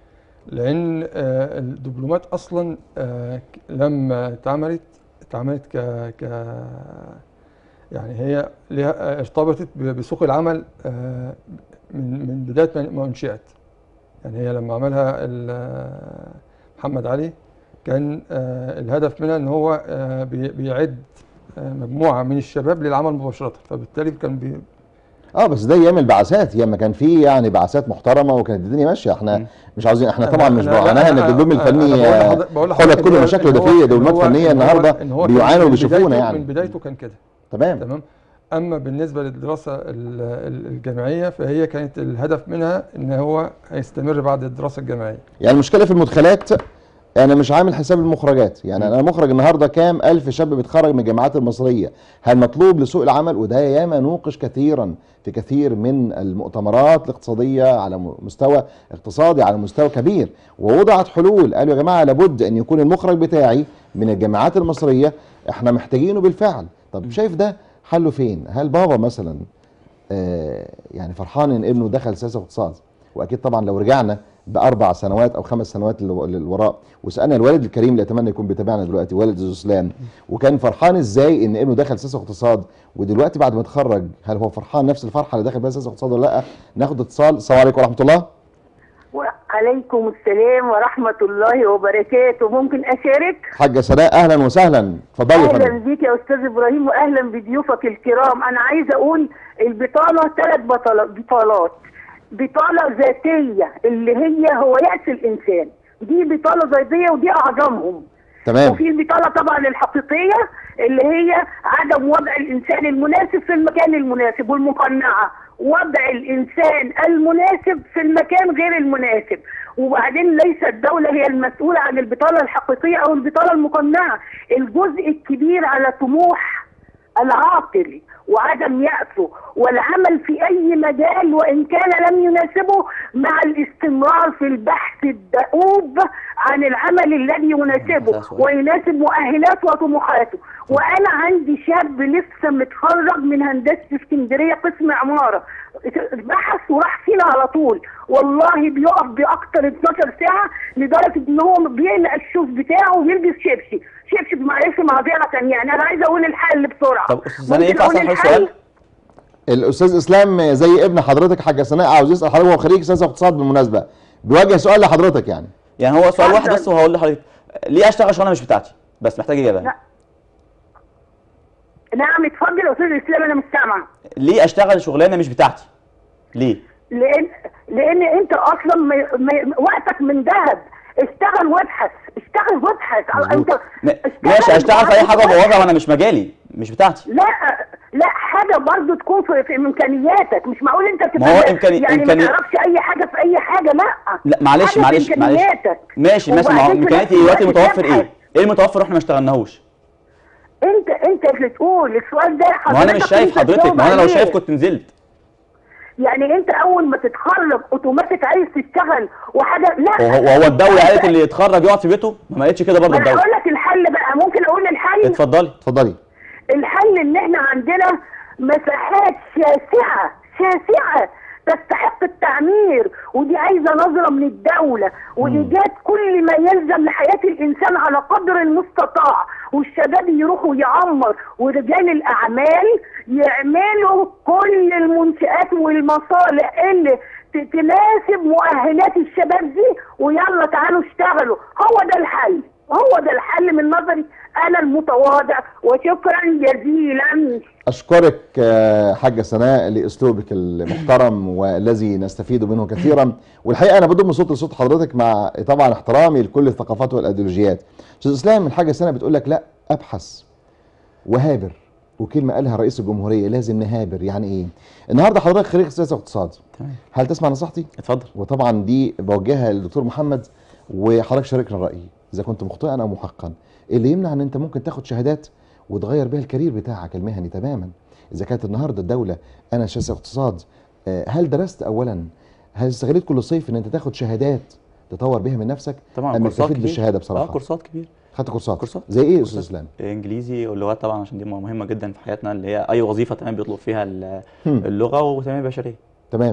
لان آه، الدبلومات اصلا آه، ك- لما اتعملت اتعملت ك ك يعني هي ليها آه، ارتبطت ب- بسوق العمل آه، من من بدايه ما- ما انشئت يعني هي لما عملها ال- آه، محمد علي كان آه، الهدف منها ان هو آه، بي- بيعد آه، مجموعه من الشباب للعمل مباشره فبالتالي كان بي اه بس ده ايام البعثات ايام ما كان في يعني بعثات محترمه وكانت الدنيا ماشيه احنا مم. مش عاوزين احنا أنا- طبعا مش أنا- لا، معناها ان أنا- الدبلوم أنا- الفني أنا بقول آه، لحضرتك- بقول حلت لحضرتك كل إن هو- مشاكله إن ده هو- في إن دبلومات هو- فنيه إن هو- النهارده إن هو كان بيعانوا من وبيشوفونا بدايته- يعني من بدايته كان كده تمام تمام اما بالنسبه للدراسه ال- ال- الجامعيه فهي كانت الهدف منها ان هو هيستمر بعد الدراسه الجامعيه يعني المشكله في المدخلات انا مش عامل حساب المخرجات يعني انا مخرج النهارده كام الف شاب بيتخرج من الجامعات المصريه هل مطلوب لسوق العمل وده ياما نوقش كثيرا في كثير من المؤتمرات الاقتصاديه على م- مستوى اقتصادي على مستوى كبير ووضعت حلول قالوا يا جماعه لابد ان يكون المخرج بتاعي من الجامعات المصريه احنا محتاجينه بالفعل طب شايف ده حله فين هل بابا مثلا آه، يعني فرحان ان ابنه دخل سياسه واقتصاد واكيد طبعا لو رجعنا باربع سنوات او خمس سنوات للو- للوراء وسالنا الوالد الكريم اللي اتمنى يكون بيتابعنا دلوقتي والد زوسلان وكان فرحان ازاي ان ابنه دخل سياسه واقتصاد ودلوقتي بعد ما اتخرج هل هو فرحان نفس الفرحه اللي دخل بيها سياسه واقتصاد ولا لا ناخد اتصال السلام عليكم ورحمه الله وعليكم السلام ورحمة الله وبركاته ممكن أشارك؟ حاجه سناء اهلا وسهلا اتفضلي يا أهلا فندم بيك يا أستاذ إبراهيم وأهلا بضيوفك الكرام أنا عايزة أقول البطالة ثلاث بطل- بطالات بطالة ذاتية اللي هي هو يأس الإنسان دي بطالة ذاتية ودي أعظمهم تمام وفي البطالة طبعا الحقيقية اللي هي عدم وضع الإنسان المناسب في المكان المناسب والمقنعة وضع الإنسان المناسب في المكان غير المناسب وبعدين ليس الدولة هي المسؤولة عن البطالة الحقيقية أو البطالة المقنعة الجزء الكبير على طموح العاقل وعدم يأسه والعمل في أي مجال وإن كان لم يناسبه مع الاستمرار في البحث الدؤوب عن العمل الذي يناسبه ويناسب مؤهلاته وطموحاته وأنا عندي شاب لسه متخرج من هندسة اسكندرية قسم عمارة بحث وراح فينا على طول والله بيقف بأكتر 12 ساعة لدرجة إن هو بيقلع الشوز بتاعه ويلبس شبشب شبشب معلش معذرة يعني أنا عايزة أقول الحل بسرعة طب استاذ انا ممكن ينفع أقول اسال حضرتك الحل؟ سؤال؟ الاستاذ اسلام زي ابن حضرتك حاجه سناء عاوز يسال حضرتك هو خريج سياسه واقتصاد بالمناسبه بيواجه سؤال لحضرتك يعني يعني هو سؤال واحد اتفضل. بس وهقول لحضرتك ليه اشتغل شغلانه مش بتاعتي بس محتاج اجابه لا. نعم اتفضل يا أستاذ إسلام أنا مش سامعة ليه اشتغل شغلانه مش بتاعتي ليه لان لان انت اصلا م... م... وقتك من ذهب اشتغل وابحث اشتغل وابحث مظبوط. انت م- اشتغل ماشي اشتغل في اي حاجه وابحث. بوظها وانا مش مجالي مش بتاعتي لا لا حاجه برضو تكون في, في امكانياتك مش معقول انت تبقى ما هو إمكاني- يعني إمكاني- ما تعرفش اي حاجه في اي حاجه لا لا معلش حاجة في معلش معلش إمكانياتك. ماشي ماشي ما هو وبعدين في امكانياتي نفس دلوقتي الوقت متوفر تبحث. ايه؟ ايه المتوفر واحنا ما اشتغلناهوش؟ انت انت اللي تقول السؤال ده ما هو انا مش حضرتك شايف انت حضرتك تجاوب ما هو انا لو عليه. شايف كنت نزلت يعني انت اول ما تتخرج اوتوماتيك عايز تشتغل وحاجه لا وهو وهو الدوله قالت اللي يتخرج يقعد في بيته ما قالتش كده برضه ما انا الدوله هقول لك الحل بقى ممكن اقول الحل اتفضلي اتفضلي الحل ان احنا عندنا مساحات شاسعة شاسعة تستحق التعمير ودي عايزة نظرة من الدولة وإيجاد كل ما يلزم لحياة الإنسان على قدر المستطاع والشباب يروحوا يعمر ورجال الأعمال يعملوا كل المنشآت والمصالح اللي ت- تناسب مؤهلات الشباب دي ويلا تعالوا اشتغلوا هو ده الحل هو ده الحل من نظري أنا المتواضع وشكرا جزيلا اشكرك آه، حاجه سناء لاسلوبك المحترم والذي نستفيد منه كثيرا والحقيقه انا بضم صوت لصوت حضرتك مع طبعا احترامي لكل الثقافات والايديولوجيات استاذ اسلام الحاجه سناء بتقول لك لا ابحث وهابر وكلمه قالها رئيس الجمهوريه لازم نهابر يعني ايه النهارده حضرتك خريج سياسه واقتصاد تمام هل تسمع نصيحتي اتفضل وطبعا دي بوجهها للدكتور محمد وحضرتك شاركنا الراي اذا كنت مخطئا او محقا اللي يمنع ان انت ممكن تاخد شهادات وتغير بيها الكارير بتاعك المهني تماما اذا كانت النهارده الدوله انا سياسه اقتصاد آه، هل درست اولا هل استغليت كل صيف ان انت تاخد شهادات تطور بيها من نفسك طبعا أم كورسات اكتفيت كبير بالشهاده اه بصراحه كورسات كبير خدت كورسات كورسات. زي ايه يا استاذ كورسات. اسلام انجليزي واللغات طبعا عشان دي مهمه جدا في حياتنا اللي هي اي وظيفه تمام بيطلب فيها ال- هم. اللغه والتنميه البشريه تمام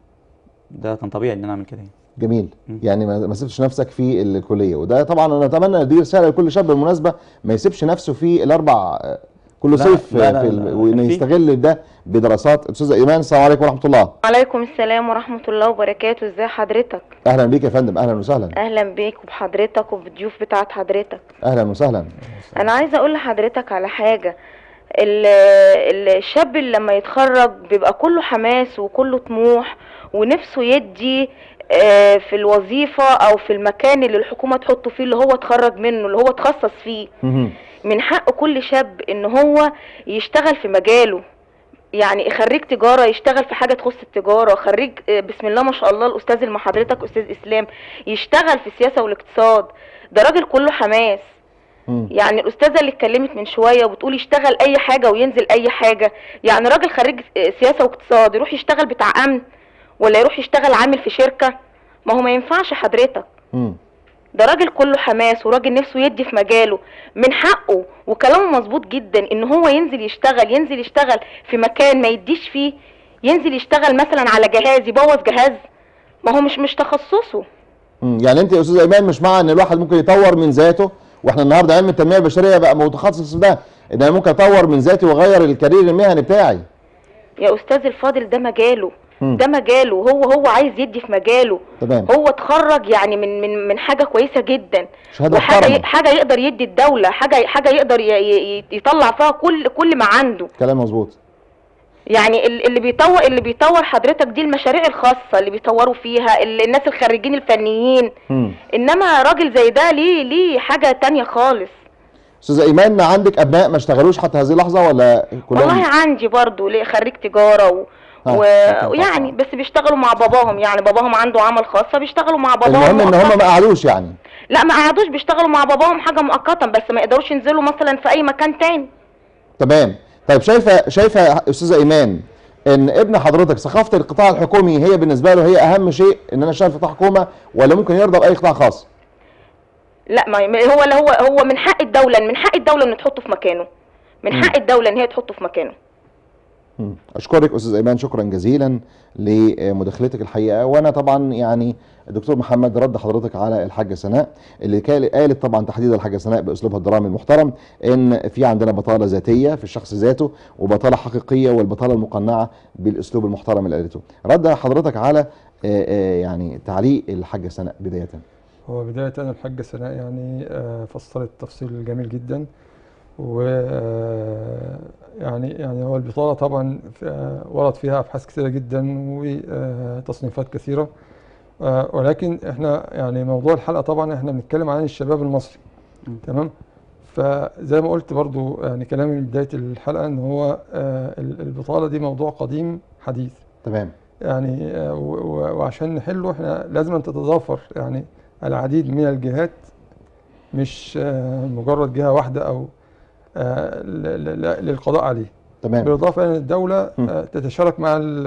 ده كان طبيعي ان انا اعمل كده يعني. جميل مم. يعني ما ما سبتش نفسك في الكليه وده طبعا انا اتمنى دي رساله لكل شاب بالمناسبه ما يسيبش نفسه في الاربع آه، كل لا، صيف لا، آه، لا، في لا، ال- لا، وان في- يستغل ده بدراسات استاذه ايمان السلام عليكم ورحمه الله وعليكم السلام ورحمة الله وبركاته ازي حضرتك اهلا بيك يا فندم اهلا وسهلا اهلا بيك وبحضرتك وبالضيوف بتاعت حضرتك اهلا وسهلا انا عايزة اقول لحضرتك على حاجة ال- ال- الشاب اللي لما يتخرج بيبقى كله حماس وكله طموح ونفسه يدي آه، في الوظيفة او في المكان اللي الحكومة تحطه فيه اللي هو اتخرج منه اللي هو اتخصص فيه مهم. من حق كل شاب ان هو يشتغل في مجاله يعني خريج تجارة يشتغل في حاجة تخص التجارة خريج آه، بسم الله ما شاء الله الأستاذ اللي مع حضرتك أستاذ إسلام يشتغل في السياسة والاقتصاد ده راجل كله حماس مم. يعني الأستاذة اللي اتكلمت من شوية وبتقول يشتغل أي حاجة وينزل أي حاجة يعني راجل خريج آه، سياسة واقتصاد يروح يشتغل بتاع أمن ولا يروح يشتغل عامل في شركة ما هو ما ينفعش حضرتك مم. ده راجل كله حماس وراجل نفسه يدي في مجاله من حقه وكلامه مظبوط جدا ان هو ينزل يشتغل ينزل يشتغل في مكان ما يديش فيه ينزل يشتغل مثلا على جهاز يبوظ جهاز ما هو مش مش تخصصه مم. يعني انت يا استاذه ايمان مش مع ان الواحد ممكن يطور من ذاته واحنا النهارده علم التنميه البشريه بقى متخصص في ده ان انا ممكن اطور من ذاتي واغير الكارير المهني بتاعي يا استاذ الفاضل ده مجاله مم. ده مجاله هو هو عايز يدي في مجاله تمام هو اتخرج يعني من من من حاجه كويسه جدا شهاده وحاجه محترمه ي- حاجه يقدر يدي الدوله حاجه حاجه يقدر ي- ي- يطلع فيها كل كل ما عنده كلام مظبوط يعني ال- اللي بيطور اللي بيطور حضرتك دي المشاريع الخاصه اللي بيطوروا فيها ال- الناس الخريجين الفنيين مم. انما راجل زي ده ليه ليه حاجه تانية خالص استاذه ايمان عندك ابناء ما اشتغلوش حتى هذه اللحظه ولا كلهم والله عندي برضو ليه خريج تجاره و... آه، و... لكن ويعني طبعاً. بس بيشتغلوا مع باباهم يعني باباهم عنده عمل خاص فبيشتغلوا مع باباهم المهم ان هم مؤقتاً. ما قعدوش يعني لا ما قعدوش بيشتغلوا مع باباهم حاجه مؤقتا بس ما يقدروش ينزلوا مثلا في اي مكان تاني تمام طيب شايفه شايفه يا استاذه ايمان ان ابن حضرتك ثقافه القطاع الحكومي هي بالنسبه له هي اهم شيء ان انا اشتغل في قطاع حكومه ولا ممكن يرضى باي قطاع خاص لا ما ما- هو لا هو هو من حق الدوله من حق الدوله ان تحطه في مكانه من حق الدوله ان هي تحطه في مكانه مم. اشكرك استاذ ايمان شكرا جزيلا لمداخلتك الحقيقه وانا طبعا يعني الدكتور محمد رد حضرتك على الحاجه سناء اللي كال- قالت طبعا تحديدا الحاجه سناء باسلوبها الدرامي المحترم ان في عندنا بطاله ذاتيه في الشخص ذاته وبطاله حقيقيه والبطاله المقنعه بالاسلوب المحترم اللي قالته رد حضرتك على آه، آه، يعني تعليق الحاجه سناء بدايه هو بداية الحاجة سناء يعني آه، فصلت تفصيل جميل جدا و آه، يعني يعني هو البطالة طبعا ف- آه، ورد فيها أبحاث كثيرة جدا وتصنيفات كثيرة آه، ولكن احنا يعني موضوع الحلقة طبعا احنا بنتكلم عن الشباب المصري تمام فزي ما قلت برضو يعني كلامي من بداية الحلقة ان هو آه، ال- البطالة دي موضوع قديم حديث تمام يعني آه، و- و- وعشان نحله احنا لازم أن تتضافر يعني العديد من الجهات مش آه، مجرد جهة واحدة أو آه، ل- ل- ل- للقضاء عليه تمام بالإضافة أن الدولة م. آه، تتشارك مع ال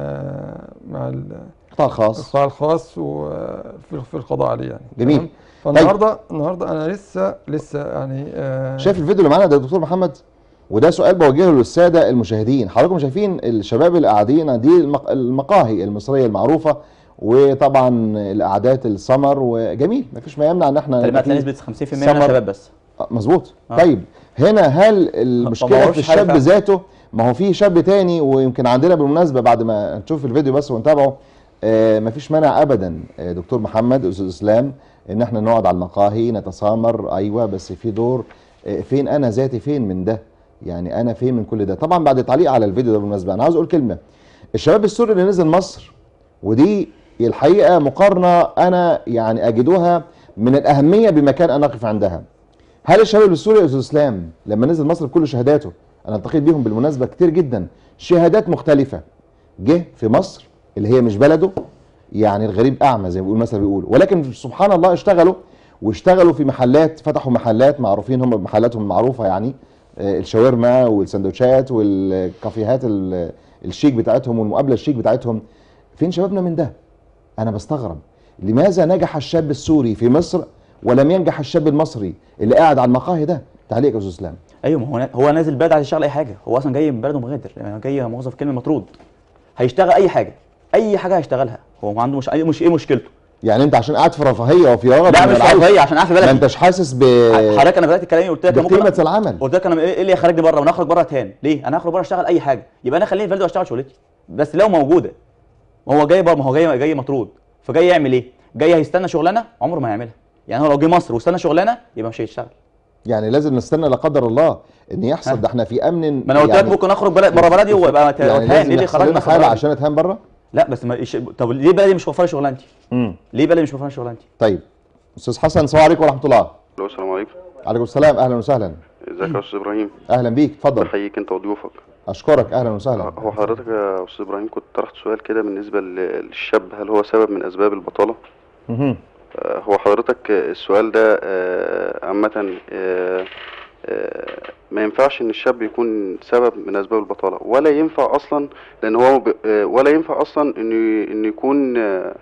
آه، مع ال- القطاع الخاص القطاع الخاص وفي في القضاء عليه يعني جميل. تمام؟ فالنهارده النهارده أنا لسه لسه يعني آه، شايف الفيديو اللي معانا ده يا دكتور محمد وده سؤال بوجهه للساده المشاهدين حضراتكم شايفين الشباب اللي قاعدين دي المق- المقاهي المصريه المعروفه وطبعا القعدات السمر وجميل مفيش ما يمنع ان احنا تقريبا يبقى هتلاقي في- نسبه 50% منها سمر. شباب بس آه، مظبوط آه. طيب هنا هل المشكله معروفش في حاجة الشاب فعلا. ذاته ما هو في شاب تاني ويمكن عندنا بالمناسبه بعد ما نشوف الفيديو بس ونتابعه آه مفيش مانع ابدا آه دكتور محمد استاذ اسلام ان احنا نقعد على المقاهي نتسامر ايوه بس في دور آه فين انا ذاتي فين من ده يعني انا فين من كل ده طبعا بعد التعليق على الفيديو ده بالمناسبه انا عاوز اقول كلمه الشباب السوري اللي نزل مصر ودي الحقيقه مقارنه انا يعني اجدها من الاهميه بمكان انا اقف عندها هل الشباب السوري يا استاذ اسلام لما نزل مصر بكل شهاداته انا التقيت بيهم بالمناسبه كتير جدا شهادات مختلفه جه في مصر اللي هي مش بلده يعني الغريب اعمى زي ما بيقول مثلا بيقول ولكن سبحان الله اشتغلوا واشتغلوا في محلات فتحوا محلات معروفين هم محلاتهم المعروفه يعني آه، الشاورما والسندوتشات والكافيهات ال- الشيك بتاعتهم والمقابله الشيك بتاعتهم فين شبابنا من ده انا بستغرب لماذا نجح الشاب السوري في مصر ولم ينجح الشاب المصري اللي قاعد على المقاهي ده تعليق يا استاذ اسلام ايوه ما هو نا- هو نازل البلد عايز يشتغل اي حاجه هو اصلا جاي من بلده مغادر يعني جاي موظف كلمه مطرود هيشتغل اي حاجه اي حاجه هيشتغلها هو ما عنده مش اي مش ايه مشكلته يعني انت عشان قاعد في رفاهيه وفي رغبه لا من مش العيش، رفاهيه عشان قاعد في ما بلدي انتش حاسس ب حضرتك انا بدات كلامي قلت لك أنا ممكن بقيمه العمل قلت لك انا ايه اللي يخرجني بره وانا اخرج بره تاني ليه انا هخرج بره اشتغل اي حاجه يبقى انا خليني في بلدي واشتغل شغلتي بس لو موجوده ما هو جاي بره ما هو جاي جاي مطرود فجاي يعمل ايه جاي هيستنى شغلانه عمره ما هيعملها يعني هو لو جه مصر واستنى شغلانه يبقى مش هيشتغل يعني لازم نستنى لا قدر الله ان يحصل ها؟ ده احنا في امن ما انا قلت لك يعني ممكن اخرج بلد بره بلدي وابقى اتهان يعني ايه لازم اللي يحصل خرجنا لنا في حاله بلدي؟ عشان اتهان بره لا بس ما إيش... طب ليه بلدي مش موفره شغلانتي امم ليه بلدي مش موفره شغلانتي طيب استاذ حسن السلام عليكم ورحمه الله الو السلام عليكم عليكم السلام اهلا وسهلا ازيك يا استاذ ابراهيم اهلا بيك اتفضل بحييك انت وضيوفك اشكرك اهلا وسهلا هو حضرتك يا استاذ ابراهيم كنت طرحت سؤال كده بالنسبه لل- للشاب هل هو سبب من اسباب البطاله مهم. آه، هو حضرتك آه، السؤال ده آه، عامه آه، آه، ما ينفعش ان الشاب يكون سبب من اسباب البطاله ولا ينفع اصلا لان هو ب- آه، ولا ينفع اصلا انه انه يكون آه،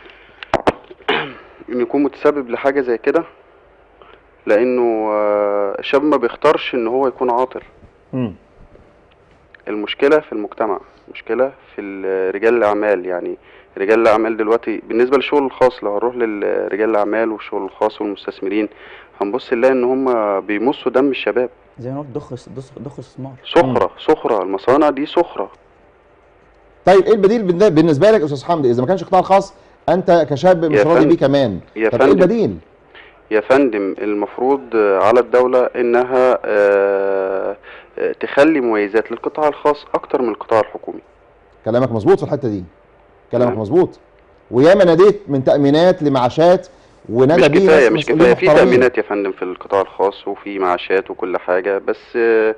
انه يكون متسبب لحاجه زي كده لانه آه، الشاب ما بيختارش ان هو يكون عاطل مم. المشكلة في المجتمع مشكلة في ال- رجال الأعمال يعني رجال الأعمال دلوقتي بالنسبة للشغل الخاص لو هنروح لرجال الأعمال والشغل الخاص والمستثمرين هنبص نلاقي إن هم بيمصوا دم الشباب زي ما قلت ضخ ضخ ضخ استثمار سخرة سخرة المصانع دي سخرة طيب ايه البديل بالن- بالنسبه لك يا استاذ حمدي اذا ما كانش قطاع خاص انت كشاب مش يا راضي فندم. بيه كمان يا طب ايه فندم. البديل يا فندم المفروض على الدولة إنها آه، آه، تخلي مميزات للقطاع الخاص اكتر من القطاع الحكومي كلامك مظبوط في الحته دي كلامك تمام. مظبوط وياما ناديت من تامينات لمعاشات ونادى مش بيه كفايه ناس مش مسؤولين كفايه في محترمين. تامينات يا فندم في القطاع الخاص وفي معاشات وكل حاجه بس آه،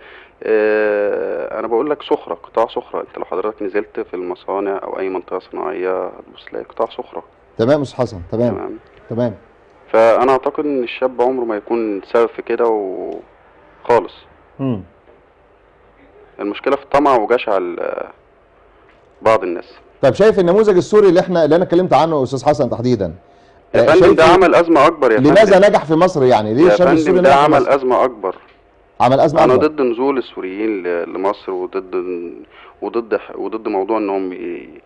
آه، انا بقول لك سخره قطاع سخره انت لو حضرتك نزلت في المصانع او اي منطقه صناعيه هتبص تلاقي قطاع سخره تمام يا استاذ حسن تمام تمام تمام فانا اعتقد ان الشاب عمره ما يكون سبب في كده وخالص مم. المشكله في الطمع وجشع ال- بعض الناس طب شايف النموذج السوري اللي احنا اللي انا اتكلمت عنه يا استاذ حسن تحديدا يا آه، فندم شايف ده عمل ازمه اكبر يا لماذا فندم نجح في مصر يعني ليه يا الشاب السوري فندم ده نجح في عمل مصر ازمه اكبر عمل ازمه انا أكبر. ضد نزول السوريين ل- لمصر وضد وضد وضد موضوع انهم ي- ي-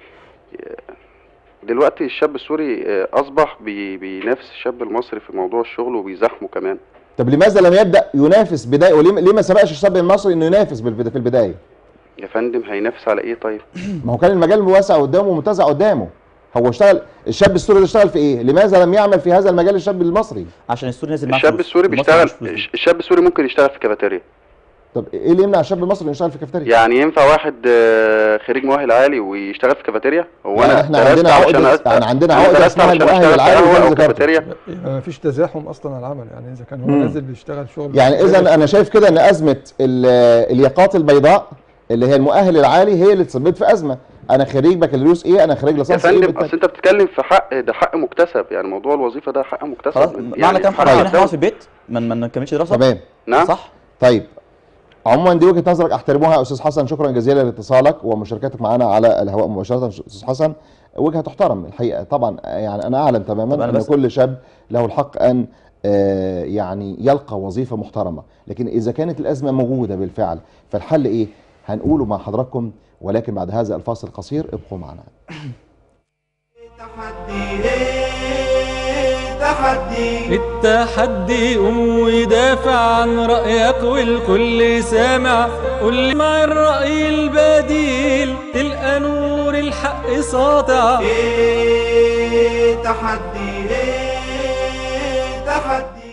دلوقتي الشاب السوري آه، اصبح بي- بينافس الشاب المصري في موضوع الشغل وبيزاحمه كمان طب لماذا لم يبدا ينافس بدايه وليه ليه ما سبقش الشاب المصري انه ينافس بالبدا- في البدايه يا فندم هينافس على ايه طيب ما هو كان المجال واسع قدامه ومتسع قدامه هو اشتغل الشاب السوري ده اشتغل في ايه لماذا لم يعمل في هذا المجال الشاب المصري عشان السوري نازل معاه الشاب فلوس. السوري المصري بيشتغل معهوش فلوس دي. الشاب السوري ممكن يشتغل في كافيتيريا طب ايه اللي يمنع الشاب المصري انه يشتغل في كافتيريا يعني ينفع واحد آه، خريج مؤهل عالي ويشتغل في كافيتيريا هو لا، انا احنا درست عندنا علشان عقدة- أست- يعني عندنا أنا عقدة درست اسمها علشان المؤهل أشتغل في العالي قهوة وده او ذكرته. كافيتيريا ما فيش تزاحم اصلا على العمل يعني اذا كان هو مم. نازل بيشتغل شغل يعني اذا انا شايف كده ان ازمه ال- الياقات البيضاء اللي هي المؤهل العالي هي اللي تسببت في ازمه انا خريج بكالوريوس ايه انا خريج يا ليسانس ايه فندم بالتالي. اصل انت بتتكلم في حق ده حق مكتسب يعني موضوع الوظيفه ده حق مكتسب خلاص يعني معنى كلام حق حضرتك ان احنا الدولة. نقعد في البيت ما ما نكملش دراسه تمام نعم صح طيب عموما دي وجهه نظرك احترموها يا استاذ حسن شكرا جزيلا لاتصالك ومشاركتك معنا على الهواء مباشره استاذ حسن وجهه تحترم الحقيقه طبعا يعني انا اعلم طب تماما أنا ان بس- كل شاب له الحق ان آه، يعني يلقى وظيفه محترمه لكن اذا كانت الازمه موجوده بالفعل فالحل ايه هنقوله مع حضراتكم ولكن بعد هذا الفاصل القصير ابقوا معنا تحدي إيه تحدي التحدي قوم ودافع عن رأيك والكل سامع قول لي مع الرأي البديل تلقى نور الحق ساطع إيه تحدي إيه تحدي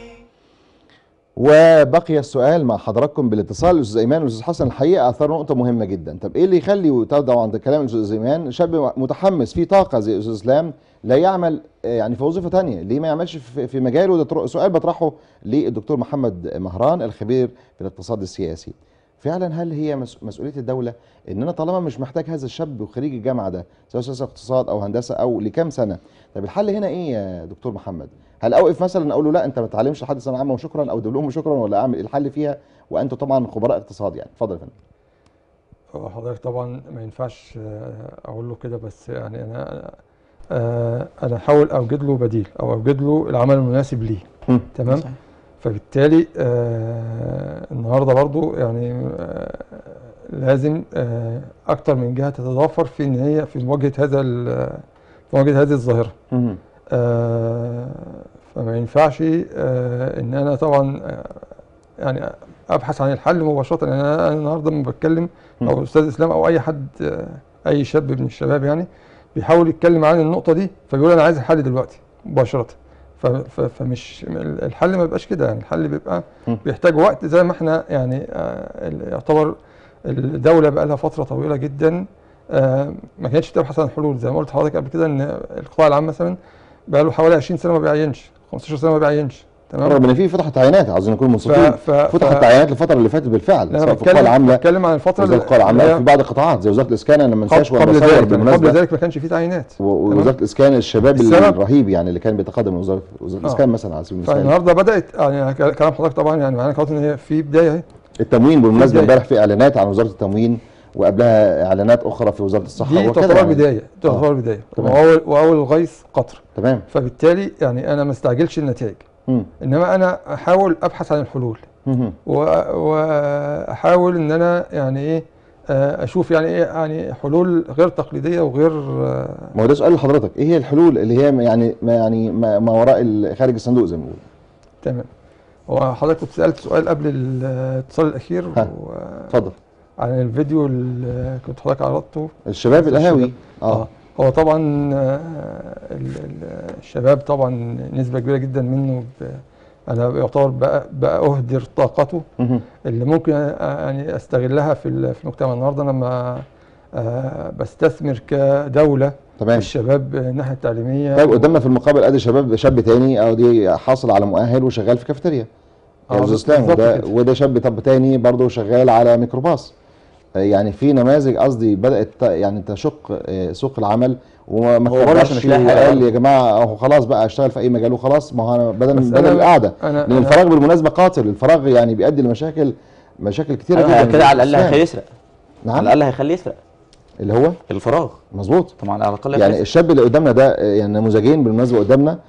وبقي السؤال مع حضراتكم بالاتصال الاستاذ ايمان والاستاذ حسن الحقيقه اثار نقطه مهمه جدا طب ايه اللي يخلي طبعا عند كلام الاستاذ ايمان شاب متحمس فيه طاقه زي الاستاذ اسلام لا يعمل آه، يعني في وظيفه تانية ليه ما يعملش في في مجاله ده طرق- سؤال بطرحه للدكتور محمد مهران الخبير في الاقتصاد السياسي فعلا هل هي مس- مسؤوليه الدوله ان انا طالما مش محتاج هذا الشاب وخريج الجامعه ده سواء سياسه اقتصاد او هندسه او لكام سنه طب الحل هنا ايه يا دكتور محمد هل اوقف مثلا اقول له لا انت ما تتعلمش لحد ثانويه عامه وشكرا او دبلوم وشكرا ولا اعمل إيه الحل فيها وانتم طبعا خبراء اقتصاد يعني اتفضل يا فندم هو حضرتك طبعا ما ينفعش آه، اقول له كده بس يعني انا آه، انا احاول اوجد له بديل او اوجد له العمل المناسب ليه مم. تمام صحيح. فبالتالي آه النهارده برضو يعني آه لازم آه اكتر من جهه تتضافر في ان هي في مواجهه هذا ال- في مواجهه هذه الظاهره مهم. آه فما ينفعش آه ان انا طبعا آه يعني ابحث عن الحل مباشره يعني انا أنا النهارده لما بتكلم او استاذ اسلام او اي حد آه اي شاب من الشباب يعني بيحاول يتكلم عن النقطه دي فبيقول انا عايز الحل دلوقتي مباشره ف- ف- فمش الحل ما بيبقاش كده يعني الحل بيبقى م. بيحتاج وقت زي ما احنا يعني آه ال- يعتبر الدوله بقى لها فتره طويله جدا آه ما كانتش تبحث عن حلول زي ما قلت لحضرتك قبل كده ان القطاع العام مثلا بقى له حوالي 20 سنه ما بيعينش 15 سنه ما بيعينش تمام رغم ان في فتحت عينات عايزين نكون منصفين ف- فتحت ف- عينات الفتره اللي فاتت بالفعل انا سواء في القوى بتكلم العامله بتكلم عن الفتره وزاره القوى اللي العامله هي في بعض القطاعات زي وزاره الاسكان انا ما انساش قبل وانا ذلك بصور قبل بالمناسبه ذلك ما كانش فيه تعيينات و- ووزاره الاسكان الشباب السبب- الرهيب يعني اللي كان بيتقدم من وزاره وزاره آه. الاسكان مثلا على سبيل المثال فالنهارده بدات يعني كلام حضرتك طبعا يعني معناه خلاص ان هي في بدايه اهي التموين بالمناسبه بداية. امبارح في اعلانات عن وزاره التموين وقبلها اعلانات اخرى في وزاره الصحه دي وكذا تعتبر يعني. بدايه تعتبر بدايه تمام. واول واول الغيث قطر تمام فبالتالي يعني انا ما استعجلش النتائج مم. انما انا احاول ابحث عن الحلول مهم. و- واحاول ان انا يعني ايه آه، اشوف يعني ايه يعني حلول غير تقليديه وغير آه، ما هو ده سؤال لحضرتك ايه هي الحلول اللي هي يعني ما يعني ما, ما وراء ال- خارج الصندوق زي ما بنقول تمام هو حضرتك كنت سالت سؤال قبل الاتصال الاخير ها. و- اتفضل عن الفيديو اللي كنت حضرتك عرضته الشباب الشباب. القهاوي اه اه هو طبعا آه، ال- ال- الشباب طبعا نسبة كبيرة جدا منه ب- انا يعتبر بقى, بقى اهدر طاقته مهم. اللي ممكن أ- يعني استغلها في ال- في المجتمع النهارده لما آه، بستثمر كدوله تمام الشباب الناحيه التعليميه طيب قدامنا في المقابل ادي شباب شاب تاني او دي حاصل على مؤهل وشغال في كافيتيريا آه، يا استاذ اسلام بالظبط وده كده. وده شاب طب تاني برضه شغال على ميكروباص آه، يعني في نماذج قصدي بدات ت- يعني تشق آه، سوق العمل وما هو برضه عشان كبرش مش لاقي حاجة وقال برضه. يا جماعه هو خلاص بقى اشتغل في اي مجال وخلاص ما هو انا بدل بس بدل أنا- القعده أنا- لان أنا- الفراغ بالمناسبه قاتل الفراغ يعني بيؤدي لمشاكل مشاكل كتيره أيوة، جدا كده على الاقل في الإسلام. هيخليه يسرق على نعم الاقل هيخليه يسرق اللي هو الفراغ مظبوط طبعا على الاقل يعني هيخليه الشاب اللي قدامنا ده آه، يعني نموذجين بالمناسبه قدامنا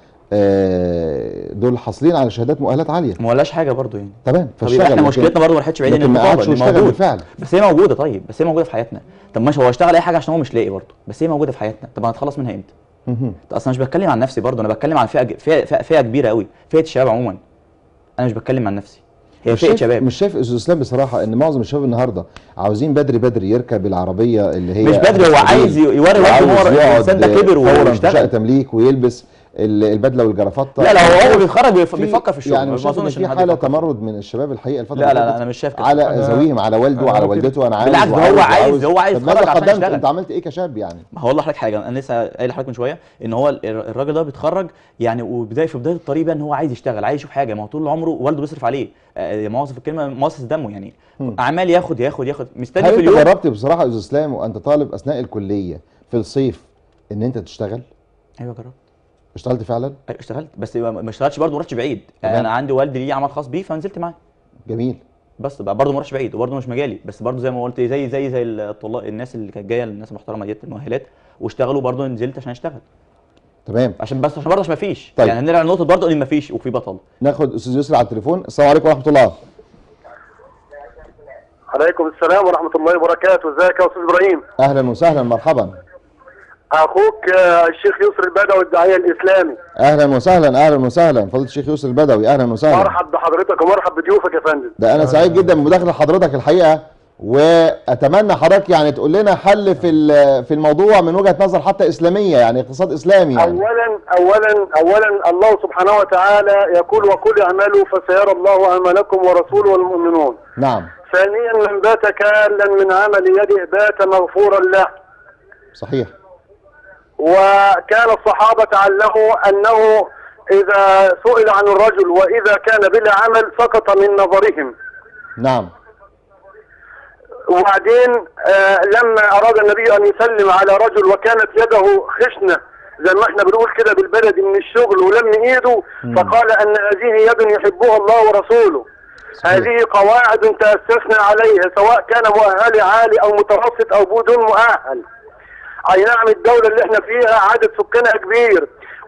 آه، دول حاصلين على شهادات مؤهلات عاليه ما ولاش حاجه برضه يعني تمام طب فاشتغل يبقى احنا لكن- مشكلتنا برضه ما راحتش بعيد لكن ان ما النقابه قعدش دي واشتغل موجود بالفعل بس هي موجوده طيب بس هي موجوده في حياتنا طب ماشي هو اشتغل اي حاجه عشان هو مش لاقي برضه بس هي موجوده في حياتنا طب هنتخلص منها امتى؟ مهم. طب اصلا مش بتكلم عن نفسي برضه انا بتكلم عن فئه فئه فئه, فئة كبيره قوي فئه الشباب عموما انا مش بتكلم عن نفسي هي مش فئه شايف شباب مش شايف استاذ اسلام بصراحه ان معظم الشباب النهارده عاوزين بدري بدري يركب العربيه اللي هي مش بدري هو أهل عايز السبيل، يوري وقت وعاوز ان هو يقعد الانسان ده كبر فورا في ويشتغل شقه تمليك ويلبس ال- البدله والجرافطه لا لا هو اول ما بيتخرج بيف- في- بيفكر في الشغل يعني ما مش شايف ان اظنش في ان حد حاله بيفكر. تمرد من الشباب الحقيقه الفتره لا لا اللي لا فاتت انا مش شايف كده على أنا- زويهم على والده أنا وعلى ممكن- والدته انا عاوز بالعكس ده هو وعاوز عايز- وعاوز. هو عايز طب ماذا يتخرج عشان قدمت يشتغل. انت عملت ايه كشاب يعني ما هقول لحضرتك حاجه انا لسه قايل لحضرتك من شويه ان هو ال- الراجل ده بيتخرج يعني وبدايه في بدايه الطريق بقى ان هو عايز يشتغل عايز يشوف حاجه ما هو طول عمره والده بيصرف عليه آه، مؤاخذه في الكلمه مؤسس دمه يعني مم. عمال ياخد ياخد ياخد مستني هل في انت اليوم جربت بصراحه يا استاذ اسلام وانت طالب اثناء الكليه في الصيف ان انت تشتغل ايوه جربت اشتغلت فعلا أيوة اشتغلت بس ما ما اشتغلتش برضه ما رحتش بعيد تمام. يعني انا عندي والدي ليه عمل خاص بيه فنزلت معاه جميل بس بقى برضه ما رحتش بعيد وبرضه مش مجالي بس برضه زي ما قلت زي زي زي الطلاب الناس اللي كانت جايه الناس المحترمه ديت المؤهلات واشتغلوا برضه نزلت عشان اشتغل تمام عشان بس عشان برضه عشان ما فيش طيب. يعني نرجع لنقطه برضه ان ما فيش وفي بطل ناخد استاذ يسري على التليفون السلام عليكم ورحمه الله عليكم السلام ورحمة الله وبركاته ازيك يا أستاذ إبراهيم اهلا وسهلا مرحبا أخوك آه، الشيخ يسر البدوي الداعية الإسلامي اهلا وسهلا اهلا وسهلا فضيله الشيخ يوسف البدوي اهلا وسهلا مرحب بحضرتك ومرحب بضيوفك يا فندم ده انا سعيد جدا بمداخله حضرتك الحقيقه واتمنى حضرتك يعني تقول لنا حل في ال- في الموضوع من وجهه نظر حتى اسلاميه يعني اقتصاد اسلامي يعني أولا أولا أولا الله سبحانه وتعالى يقول وكل اعملوا فسيرى الله عملكم ورسوله والمؤمنون نعم ثانيا من بات كالا من عمل يده بات مغفورا له صحيح وكان الصحابة علموا أنه إذا سئل عن الرجل وإذا كان بلا عمل سقط من نظرهم نعم وبعدين آه لما اراد النبي ان يسلم على رجل وكانت يده خشنه زي ما احنا بنقول كده بالبلد من الشغل ولم ايده فقال ان هذه يد يحبها الله ورسوله صحيح. هذه قواعد تاسسنا عليها سواء كان مؤهل عالي او متوسط او بدون مؤهل اي نعم الدولة اللي احنا فيها عدد سكانها كبير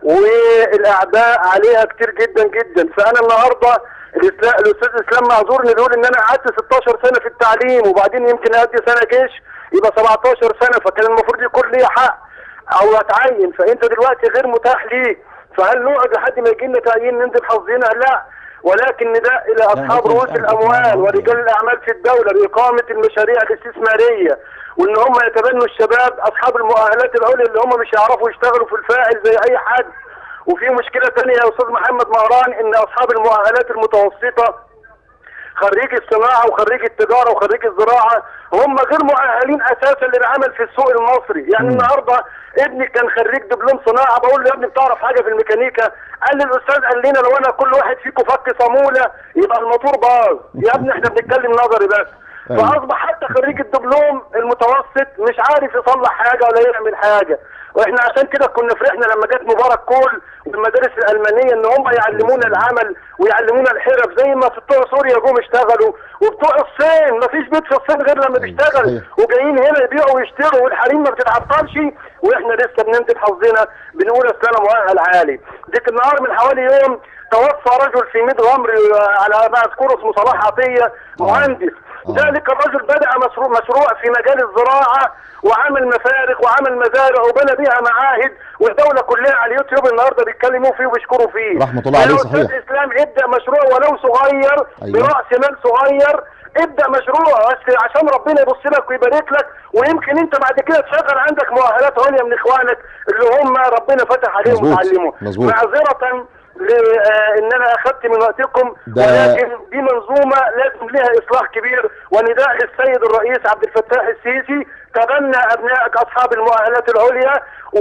والاعباء عليها كتير جدا جدا فانا النهارده الإسلا- الاستاذ اسلام معذور انه بيقول ان انا قعدت 16 سنه في التعليم وبعدين يمكن ادي سنه جيش يبقى 17 سنه فكان المفروض يكون لي حق او اتعين فانت دلوقتي غير متاح ليك فهل نقعد لحد ما يجي لنا تعيين ننزل حظنا لا ولكن نداء الى اصحاب ممكن رؤوس فعلا الاموال تكون ورجال الاعمال في الدوله باقامه المشاريع الاستثماريه وان هم يتبنوا الشباب اصحاب المؤهلات العليا اللي هم مش يعرفوا يشتغلوا في الفاعل زي اي حد وفي مشكله ثانيه يا استاذ محمد مهران ان اصحاب المؤهلات المتوسطه خريج الصناعه وخريج التجاره وخريج الزراعه هم غير مؤهلين اساسا للعمل في السوق المصري يعني النهارده ابني كان خريج دبلوم صناعه بقول له يا ابني بتعرف حاجه في الميكانيكا قال لي الاستاذ قال لنا لو انا كل واحد فيكم فك صاموله يبقى الموتور باظ يا ابني احنا بنتكلم نظري بس أيوة. فاصبح حتى خريج الدبلوم المتوسط مش عارف يصلح حاجه ولا يعمل حاجه واحنا عشان كده كنا فرحنا لما جت مبارك كول والمدارس الالمانيه ان هم يعلمونا العمل ويعلمونا الحرف زي ما في بتوع سوريا جم اشتغلوا وبتوع الصين ما فيش بيت في الصين غير لما بيشتغل صحيح. وجايين هنا يبيعوا ويشتروا والحريم ما بتتعطلش واحنا لسه بننتج حظنا بنقول اصل انا مؤهل عالي ديك النهار من حوالي يوم توفى رجل في ميد غمر آه، على ما اذكره اسمه صلاح عطيه مهندس آه. ذلك الرجل بدأ مشروع, مشروع في مجال الزراعة وعمل مفارق وعمل مزارع وبنى بها معاهد والدولة كلها على اليوتيوب النهاردة بيتكلموا فيه وبيشكروا فيه رحمة الله عليه، فيا أستاذ صحيح. اسلام ابدأ مشروع ولو صغير أيوة. برأس مال صغير ابدأ مشروع بس عشان ربنا يبص لك ويبارك لك ويمكن انت بعد كده تشغل عندك مؤهلات عليا من اخوانك اللي هم ربنا فتح عليهم مظبوط، وتعلموا مظبوط. معذرة لان انا اخذت من وقتكم ده- ولكن دي منظومه لازم لها اصلاح كبير ونداء للسيد الرئيس عبد الفتاح السيسي تبنى ابنائك اصحاب المؤهلات العليا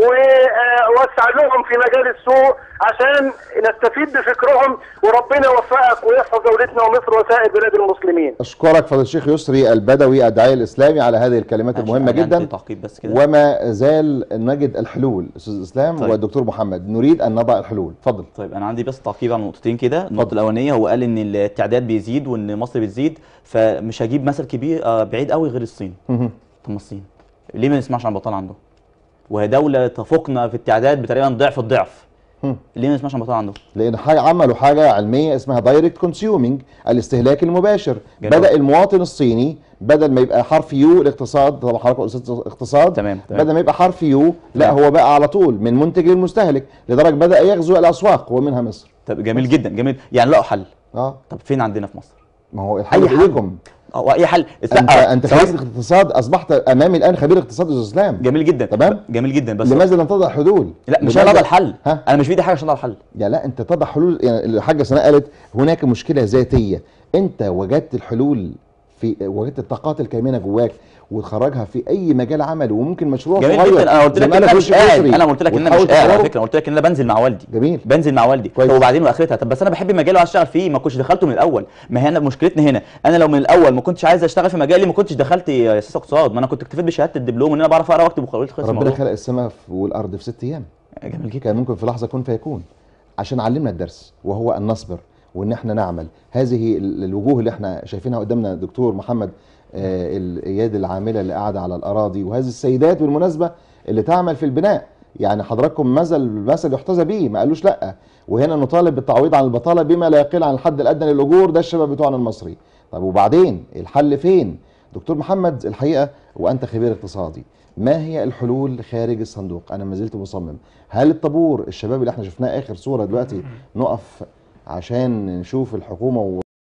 ووسع لهم في مجال السوق عشان نستفيد بفكرهم وربنا يوفقك ويحفظ دولتنا ومصر وسائر بلاد المسلمين اشكرك فضل الشيخ يسري البدوي الداعيه الاسلامي على هذه الكلمات معلش، المهمه أنا عندي جدا تعقيب بس كده وما زال نجد الحلول استاذ اسلام طيب. والدكتور محمد نريد ان نضع الحلول اتفضل طيب انا عندي بس تعقيب على نقطتين كده النقطه الاولانيه هو قال ان التعداد بيزيد وان مصر بتزيد فمش هجيب مثل كبير آه، بعيد قوي غير الصين مهم. طب ما الصين ليه ما نسمعش عن بطال عنده وهي دوله تفوقنا في التعداد بتقريبا ضعف الضعف هم. ليه ما نسمعش عن بطال عنده لان حاجه عملوا حاجه علميه اسمها دايركت كونسيومينج الاستهلاك المباشر جميل. بدا المواطن الصيني بدل ما يبقى حرف يو الاقتصاد طبعا حضرتك استاذ اقتصاد تمام، تمام. بدل ما يبقى حرف يو لا تمام. هو بقى على طول من منتج للمستهلك لدرجه بدا يغزو الاسواق ومنها مصر طب جميل جدا جميل يعني لقوا حل اه طب فين عندنا في مصر ما هو الحل أي حل. بايديكم هو اي حل انت لا، انت سواء- خبير اقتصاد اصبحت امامي الان خبير اقتصاد يا استاذ اسلام جميل جدا تمام. جميل جدا بس لماذا لم تضع حلول لا مش لماذا- انا اضع الحل ها؟ انا مش بايدي حاجه عشان اضع الحل يا لا انت تضع حلول يعني الحاجه سناء قالت هناك مشكله ذاتيه انت وجدت الحلول في وجدت الطاقات الكامنه جواك وتخرجها في اي مجال عمل وممكن مشروع جميل صغير جدا انا قلت زي لك ما ان قال انا مش الشيخ قاعد يسري، انا قلت لك ان انا وتحاول مش قاعد على تطوره. فكره قلت لك ان انا بنزل مع والدي جميل بنزل مع والدي كويس. طب وبعدين واخرتها طب بس انا بحب مجالي وعايز اشتغل فيه ما كنتش دخلته من الاول ما هنا مشكلتنا هنا انا لو من الاول ما كنتش عايز اشتغل في مجالي ما كنتش دخلت سياسه اقتصاد ما انا كنت اكتفيت بشهاده الدبلوم ان انا بعرف اقرا واكتب وخلاص خلص ربنا الموضوع خلق السماء في- والارض في ست ايام جميل جدا كان ممكن في لحظه يكون فيكون عشان علمنا الدرس وهو ان نصبر وان احنا نعمل هذه ال- الوجوه اللي احنا شايفينها قدامنا دكتور محمد آه، الايادي العامله اللي قاعده على الاراضي وهذه السيدات بالمناسبه اللي تعمل في البناء يعني حضراتكم مثل مثل يحتذى به ما قالوش لا وهنا نطالب بالتعويض عن البطاله بما لا يقل عن الحد الادنى للاجور ده الشباب بتوعنا المصري طب وبعدين الحل فين دكتور محمد الحقيقه وانت خبير اقتصادي ما هي الحلول خارج الصندوق انا ما زلت مصمم هل الطابور الشباب اللي احنا شفناه اخر صوره دلوقتي نقف عشان نشوف الحكومه